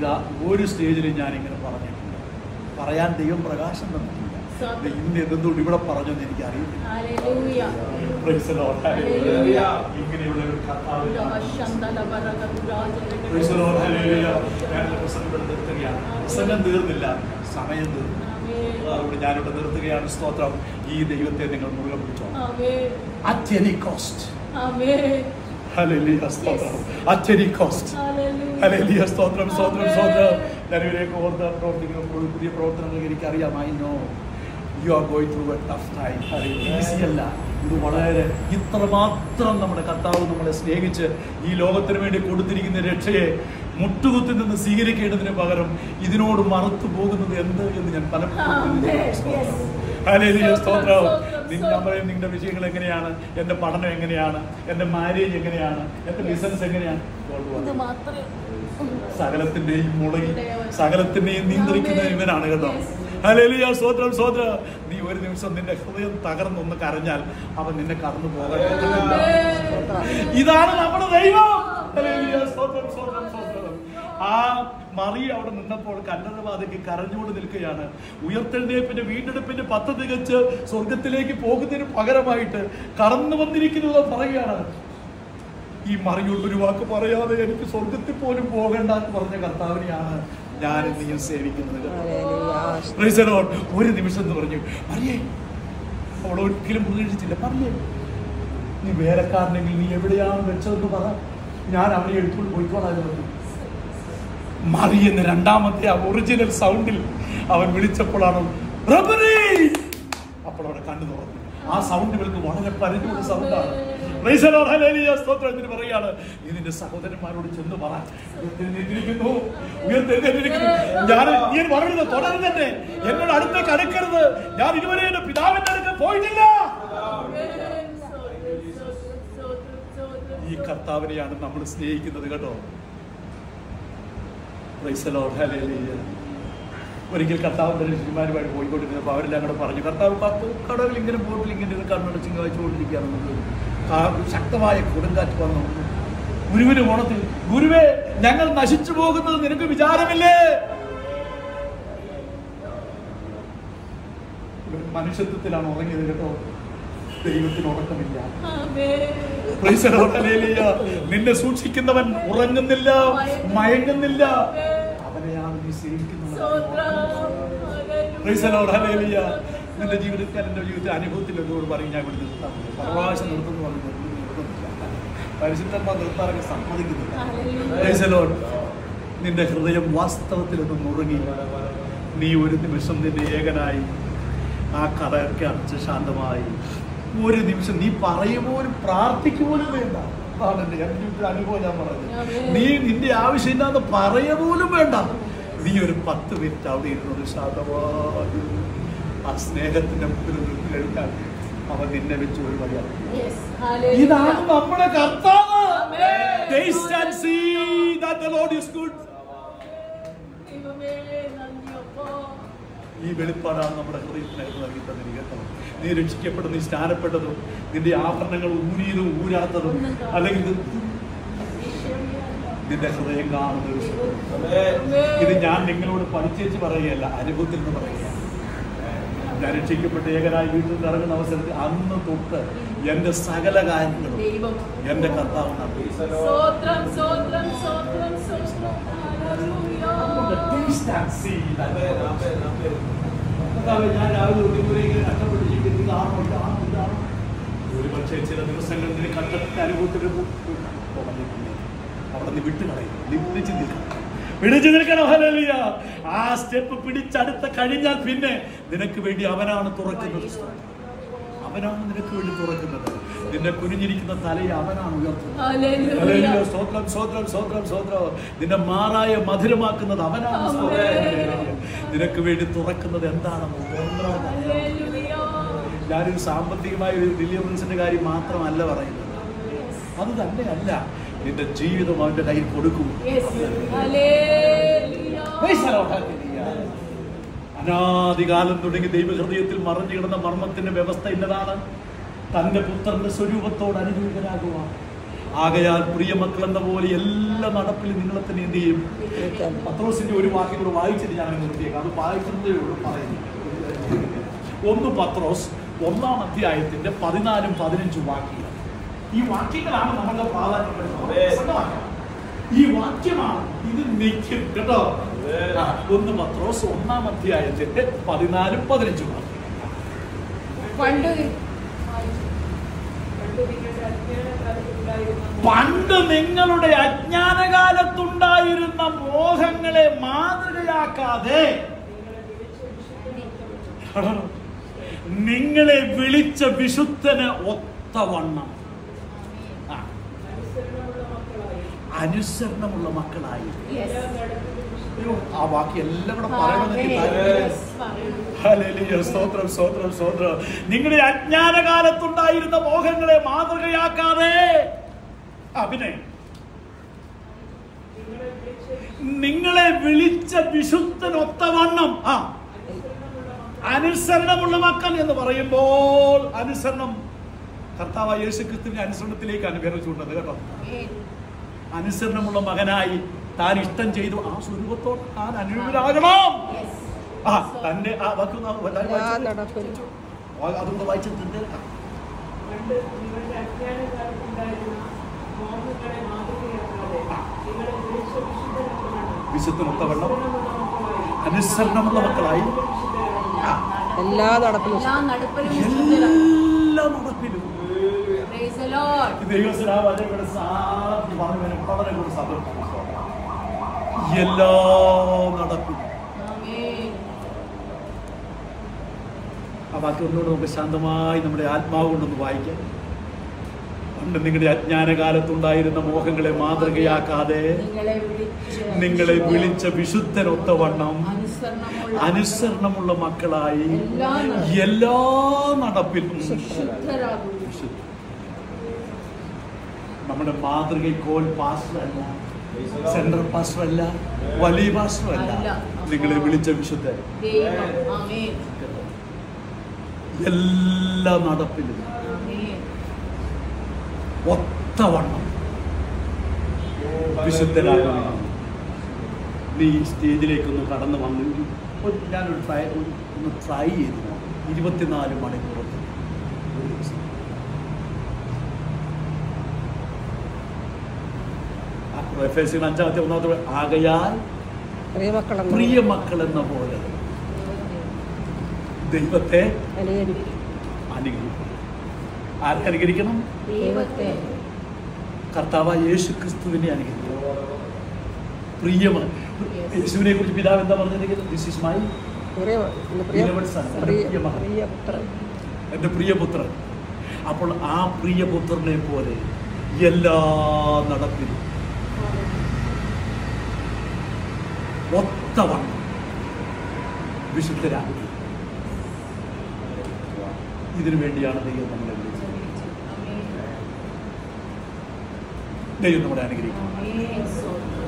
ഇത് ആ ഒരു സ്റ്റേജിലും ഞാൻ ഇങ്ങനെ പറഞ്ഞിട്ടില്ല പറയാൻ ദൈവം പ്രകാശം തന്നിട്ടില്ല ഇത് ഇന്ന് എന്തുകൊണ്ട് ഇവിടെ പറഞ്ഞെന്ന് എനിക്ക് അറിയില്ല Hallelujah. Praise the Lord. Hallelujah. ഇങ്ങനെയുള്ള ഒരു കർത്താവ് Shandala Barakaturaja. Praise the Lord. Hallelujah. ഞാനിവിടെ പ്രസംഗം ഇവിടെ നിർത്തുകയാണ് പ്രസംഗം തീർന്നില്ല സമയം തീർന്നു Amen. അതുകൊണ്ട് ഞാനിവിടെ നിർത്തുകയാണ് സ്തോത്രം ഈ ദൈവത്തെ നിങ്ങൾ മുറുകെ പിടിച്ചോ Amen. at any cost Amen. Hallelujah സ്തോത്രം at any cost Hallelujah. Hallelujah സ്തോത്രം സ്തോത്രം Amen. സ്തോത്രം ഞാൻ ഇവരെയൊക്കെ ഓർത്ത് പ്രവർത്തിക്കുമ്പോൾ പുതിയ പ്രവർത്തനങ്ങൾ എനിക്കറിയാം I know you are going through a tough time easy അല്ല ഇത് വളരെ ഇത്രമാത്രം നമ്മുടെ കർത്താവ് നമ്മളെ സ്നേഹിച്ച് ഈ ലോകത്തിന് വേണ്ടി കൊടുത്തിരിക്കുന്ന രക്ഷയെ മുട്ടുകുത്തി നിന്ന് സ്വീകരിക്കേണ്ടതിന് പകരം ഇതിനോട് മറുത്തു പോകുന്നത് എന്ത് എന്ന് ഞാൻ പലപ്പോഴും Amen. സ്തോത്രം. Yes. ഹല്ലേലൂയ സ്തോത്രം സ്തോത്രം, നിങ്ങൾ പറയും നിങ്ങളുടെ വിഷയങ്ങൾ എങ്ങനെയാണ് എൻ്റെ പഠനം എങ്ങനെയാണ് എൻ്റെ മാരേജ് എങ്ങനെയാണ് എൻ്റെ ബിസിനസ് എങ്ങനെയാണ് God ഇത് പറഞ്ഞു. മാത്രമേ സകലത്തിന്റെയും മുളകി സകലത്തിന്റെയും നിയന്ത്രിക്കുന്ന Amen. ഇവനാണ് കേട്ടോ Yes. ഹല്ലേലൂയ സ്തോത്രം സ്തോത്രം നീ ഒരു നിമിഷം നിന്റെ ഹൃദയം തകർന്നൊന്ന് കരഞ്ഞാൽ അവൻ നിന്നെ കടന്നു പോകാൻ പറ്റുന്നില്ല. Amen. ഇതാണ് നമ്മുടെ ദൈവം ഹല്ലേലൂയ സ്തോത്രം സ്തോത്രം സ്തോത്രം ആ മറി അവിടെ നിന്നപ്പോൾ കല്ലറ വാതിക്ക് കരഞ്ഞുകൊണ്ട് നിൽക്കുകയാണ് ഉയർത്തെഴുന്നേപ്പിന്റെ വീണ്ടെടുപ്പിന്റെ പത്ത് തികച്ച് സ്വർഗത്തിലേക്ക് പോകുന്നതിന് പകരമായിട്ട് കടന്നു വന്നിരിക്കുന്നത് പറയുകയാണ് ഈ മറിയോട് ഒരു വാക്ക് പറയാതെ എനിക്ക് സ്വർഗത്തിൽ പോലും പോകണ്ട എന്ന് പറഞ്ഞ കർത്താവിനെയാണ് ഞാൻ നീയും സേവിക്കുന്നത് കേട്ടോ. Hallelujah. Praise the Lord. ഒരു നിമിഷം എന്ന് പറഞ്ഞു മറിയേ അവൾ ഒരിക്കലും പ്രതീക്ഷിച്ചില്ല പറഞ്ഞേ നീ വേലക്കാരനെങ്കിൽ നീ എവിടെയാണ് വെച്ചതെന്ന് പറ ഞാൻ അവനെ എടുത്തുകൊണ്ട് പോയിക്കോളാം എന്ന് പറഞ്ഞു മറി എന്ന രണ്ടാമത്തെ ആ ഒറിജിനൽ സൗണ്ടിൽ അവൻ വിളിച്ചപ്പോഴാണ് "റബ്ബനി!" അപ്പോൾ അവിടെ കണ്ണു തുറന്നു ആ സൗണ്ട് ഇവൾക്ക് വളരെ പരിചയമുള്ള സൗണ്ടാണ് Praise the Lord. Hallelujah. സ്തോത്രം എന്ന് പറയാണ് നീ നിന്റെ സഹോദരന്മാരോട് ചെന്ന് പറ ഉയർത്തെഴുന്നേറ്റിരിക്കുന്നു. ഉയർത്തെഴുന്നേറ്റിരിക്കുന്നു. ഞാൻ നീ പറയരുത് തുടരുന്നെ എന്നോട് അടുത്തേക്ക് അടുക്കരുത് ഞാൻ ഇതുവരെ എന്റെ പിതാവിന്റെ അടുത്ത് പോയിട്ടില്ല ഈ കർത്താവിനെയാണ് നമ്മൾ സ്നേഹിക്കുന്നത് കേട്ടോ Praise the Lord. Hallelujah. ഒരിക്കൽ കർത്താവിൻ്റെ ശിശുമാരുമായിട്ട് പോയിക്കൊണ്ടിരുന്നപ്പോൾ അവരെല്ലാം കൂടെ പറഞ്ഞു കർത്താവ് കത്ത് കടവിൽ ഇങ്ങനെ ബോട്ടിൽ ഇങ്ങനെ ഒരു കണ്ണടച്ച് വായിച്ചുകൊണ്ടിരിക്കുകയാണ് നമുക്ക് കാ- ശക്തമായ കൊടുങ്കാറ്റ് വന്നു ഗുരുവിന് ഓണത്തിൽ ഗുരുവേ ഞങ്ങൾ നശിച്ചു പോകുന്നത് നിനക്ക് വിചാരമില്ലേ ഇവൻ മനുഷ്യത്വത്തിലാണ് ഉറങ്ങിയത് കേട്ടോ ദൈവത്തിന് ഉറക്കമില്ല Praise the Lord. Hallelujah. നിന്നെ സൂക്ഷിക്കുന്നവൻ ഉറങ്ങുന്നില്ല മയങ്ങുന്നില്ല അവനെയാണ് നീ സേവിക്കുന്നത് Praise the Lord. Hallelujah. നിന്റെ ജീവിതത്തിൽ എൻ്റെ ജീവിതത്തിൽ അനുഭവത്തിൽ എന്നോട് പറയും ഞാൻ ഇവിടെ നിർത്താം പല പ്രാവശ്യം നിർത്തുന്നു പറഞ്ഞു പരിശുദ്ധന്മാർ നിർത്താറൊക്കെ സമ്മതിക്കുന്നില്ല Praise the Lord. നിന്റെ ഹൃദയം വാസ്തവത്തിൽ ഒന്ന് നുറുങ്ങി നീ ഒരു നിമിഷം നിന്റെ ഏകനായി ആ കടയൊക്കെ അടച്ച് ശാന്തമായി ഒരു നിമിഷം നീ പറയുപോലും പ്രാർത്ഥിക്കുപോലും വേണ്ട അതാണ് എൻ്റെ എൻ്റെ ജീവിതത്തിലെ അനുഭവം ഞാൻ പറഞ്ഞത് നീ നിന്റെ ആവശ്യം എന്താന്ന് പറയ പോലും വേണ്ട നീ ഒരു പത്ത് മിനിറ്റ് അവിടെ ഇരുന്നത് ശാന്തമായി ആ സ്നേഹത്തിന്റെ മുമ്പിൽ നിന്ന് കഴിഞ്ഞാൽ അവൻ നിന്നെ വെച്ച് ഒരു വഴിയാണ് ഇതാണ് നമ്മുടെ കർത്താവ് Taste and see that the Lord is good. ഈ വെളിപ്പാടാണ് നമ്മുടെ ഹൃദയത്തിനായിട്ട് നൽകി തന്നിരിക്കുന്നത് നീ രക്ഷിക്കപ്പെട്ടതും നീ സ്നാനപ്പെട്ടതും നിന്റെ ആഭരണങ്ങൾ ഊരിയതും ഊരാത്തതും അല്ലെങ്കിൽ ഇത് നിന്റെ ഹൃദയം കാണുന്ന ഒരു വിഷയം. ഇത് ഞാൻ നിങ്ങളോട് പഠിച്ചേച്ച് പറയുകയല്ല അനുഭവത്തിൽ നിന്ന് പറയുക ഞാൻ രക്ഷിക്കപ്പെട്ട ഏകനായി വീട്ടിൽ നിന്ന് ഇറങ്ങുന്ന അവസരത്തിൽ അന്ന് തൊട്ട് എന്റെ സകല കാര്യങ്ങളും ദൈവം എന്റെ കർത്താവ് നടത്തി സ്തോത്രം സ്തോത്രം സ്തോത്രം സ്തോത്രം hallelujah Taste and see that. കർത്താവേ, ഞാൻ രാവിലെ ഒന്നിപ്പുറം ഇങ്ങനെ കഷ്ടപ്പെട്ട് ജീവിക്കുന്നത് ഇതാണോ ഇതാണോ ഇതാണോ ഒരു പക്ഷേ ചില ദിവസങ്ങളിൽ നിന്റെ കഷ്ടത്തിന്റെ അനുഭവത്തിൽ അവിടെ നിന്ന് വിട്ടു കളയും നീ പിടിച്ചു നിൽക്കണം പിടിച്ചു നിൽക്കണം ഹല്ലേലൂയ ആ സ്റ്റെപ്പ് പിടിച്ചടുത്ത കഴിഞ്ഞാൽ പിന്നെ നിനക്ക് വേണ്ടി അവനാണ് തുറക്കുന്നത് അവനാണ് നിനക്ക് വേണ്ടി തുറക്കുന്നത് നിന്നെ കുനിഞ്ഞിരിക്കുന്ന തലയെ അവനാണ് ഉയർത്തുന്നത് ഹല്ലേലൂയ ഹല്ലേലൂയ. സ്തോത്രം സ്തോത്രം സ്തോത്രം സ്തോത്രം നിന്റെ മാറായ മധുരമാക്കുന്നത് അവനാണ് സ്തോത്രം. ആമേൻ. നിനക്ക് വേണ്ടി തുറക്കുന്നത് എന്താണെന്ന് തുറന്നവനാണ്. ഹല്ലേലൂയ ഞാനൊരു സാമ്പത്തികമായ ഒരു ഡെലിവറൻസിന്റെ കാര്യം മാത്രമല്ല പറയുന്നത് അത് തന്നെയല്ല നിന്റെ ജീവിതം അവന്റെ കയ്യിൽ കൊടുക്കും yes hallelujah Praise the Lord. Hallelujah. അനാദികാലം തുടങ്ങി ദൈവഹൃദയത്തിൽ മറഞ്ഞു കിടന്ന മർമ്മത്തിന്റെ വ്യവസ്ഥ ഇന്നതാണ് തന്റെ പുത്രന്റെ സ്വരൂപത്തോട് അനുരൂപരാകുക ആകയാൽ പ്രിയ മക്കൾ എന്ന പോലെ എല്ലാ നടപ്പിലും നിങ്ങളെ തന്നെ എന്ത് ചെയ്യും പത്രോസിന്റെ ഒരു വാക്യം കൂടെ വായിച്ചിട്ട് ഞാൻ നിർത്തിയേക്കാം അത് വായിക്കുന്നതേ ഉള്ളൂ പറയുന്നു ഒന്ന് പത്രോസ് ഒന്നാം അധ്യായത്തിന്റെ പതിനാലും പതിനഞ്ചും വാക്യങ്ങൾ ഈ വാക്യങ്ങളാണ് നമ്മളുടെ പ്രാധാന്യം ഈ വാക്യമാണ് ഇത് നിൽക്കും കേട്ടോ ആ, ഒന്ന് പത്രോസ് ഒന്നാം അധ്യായത്തിന്റെ പതിനാലും പതിനഞ്ചും വാക്യം പണ്ട് പണ്ട് നിങ്ങളുടെ അജ്ഞാനകാലത്തുണ്ടായിരുന്ന പണ്ട് നിങ്ങളുടെ അജ്ഞാനകാലത്തുണ്ടായിരുന്ന മോഹങ്ങളെ മാതൃകയാക്കാതെ നിങ്ങളെ വിളിച്ച വിശുദ്ധന് ഒത്തവണ്ണം ആ, അനുസരണമുള്ള മക്കളായി അയ്യോ, ആ വാക്ക് എല്ലാം കൂടെ പറയണമെന്ന് എനിക്ക് താല്പര്യം. ഹല്ലേലൂയ, സ്തോത്രം സ്തോത്രം സ്തോത്രം നിങ്ങളുടെ അജ്ഞാനകാലത്തുണ്ടായിരുന്ന മോഹങ്ങളെ മാതൃകയാക്കാതെ ആ പിന്നെ നിങ്ങളെ വിളിച്ച വിശുദ്ധനൊത്തവണ്ണം ആ അനുസരണമുള്ള മക്കൾ എന്ന് പറയുമ്പോൾ അനുസരണം കർത്താവ് യേശു ക്രിസ്തുവിന്റെ അനുസരണത്തിലേക്കാണ് വിരച്ചുകൊണ്ടത് കേട്ടോ അനുസരണമുള്ള മകനായി താൻ ഇഷ്ടം ചെയ്തു ആ സ്വരൂപത്തോട് താൻ അനുകൂലാകണം ആ തന്റെ ആ വാക്ക് ഒന്ന് എല്ലാവരും എല്ലാ വായിച്ചേ. നടപ്പിലും ആ, അതുകൊണ്ട് വായിച്ചിട്ടുണ്ട് ആ. പണ്ട് നിങ്ങളുടെ അജ്ഞാനകാലത്തുണ്ടായിരുന്ന മോഹങ്ങളെ മാതൃകയാക്കാതെ നിങ്ങളെ വിളിച്ച വിശുദ്ധനൊത്തവണ്ണം വിശുദ്ധനൊത്തവണ്ണം മക്കളായി അനുസരണമുള്ള മക്കളായി ആ, എല്ലാ നടപ്പിലും എല്ലാ നടപ്പിലും വിശുദ്ധരായി. എല്ലാ നടപ്പിലും Praise the Lord. ഈ ദൈവസ്വരാവ് അതേപോലെ സാധനം പറഞ്ഞു വരും വളരെ കൂടെ സന്തോഷം എല്ലാ നടപ്പിലും ആമേൻ. ആ വാക്ക് ഒന്നുകൂടെ നമുക്ക് ശാന്തമായി നമ്മുടെ ആത്മാവ് കൊണ്ടൊന്ന് വായിക്കാം പണ്ട് നിങ്ങളുടെ അജ്ഞാനകാലത്തുണ്ടായിരുന്ന മോഹങ്ങളെ മാതൃകയാക്കാതെ നിങ്ങളെ വിളിച്ച നിങ്ങളെ വിളിച്ച വിശുദ്ധനൊത്തവണ്ണം അനുസരണമുള്ള അനുസരണമുള്ള മക്കളായി എല്ലാ നട- എല്ലാ നടപ്പിലും ശുദ്ധരാകുക. വിശുദ്ധ. നമ്മുടെ മാതൃകയ്ക്കോൽ പാസ്റ്റർ അല്ല സെൻട്രൽ പാസ്റ്റർ അല്ല വലിയ പാസ്റ്റർ അല്ല അല്ല. നിങ്ങളെ വിളിച്ച വിശുദ്ധൻ ദൈവം ആമേൻ എല്ലാ നടപ്പിലും ആമേൻ ഒത്തവണ്ണം വിശുദ്ധരാകണം നീ ഈ സ്റ്റേജിലേക്കൊന്ന് കടന്നു വന്നെങ്കിൽ ഒരു ഞാനൊരു ട്രൈ ഒരു- ഒന്ന് ട്രൈ ചെയ്തു നോക്കാം. ഇരുപത്തിനാല് മണിക്കൂറത്തിൽ ഒരു ദിവസം. ആ, എഫേസ്യർ അഞ്ചാമത്തെ ഒന്നാമത്തെ വാ- ആകയാൽ പ്രിയമക്കളെന്ന് പ്രിയ മക്കൾ എന്ന പോലെ ദൈവത്തെ അനുകരിക്കും അനുഗ്രഹിക്കണം ആരെ അനുകരിക്കണം ദൈവത്തെ കർത്താവ് യേശു ക്രിസ്തുവിനെ അനുഗ്രഹിക്കണം പ്രിയമ യേശുവിനെ കുറിച്ച് പിതാവ് എന്താ പറഞ്ഞിരിക്കുന്നത് ദിസ് ഇസ് മൈ പ്രിയ പ്രിയ Beloved son, പ്രിയ പ്രിയ മകൻ. പ്രിയപുത്രൻ എൻ്റെ പ്രിയപുത്രൻ അപ്പോൾ ആ പ്രിയപുത്രനെ പോലെ എല്ലാ നടപ്പിലും ഒത്തവണ്ണം വിശുദ്ധരാകുക ഇതിനു വേണ്ടിയാണ് ദൈവം നമ്മളെ വിളിച്ചത് ആമേൻ ദൈവം നമ്മളെ അനുഗ്രഹിക്കും ആമേൻ സ്തോത്രം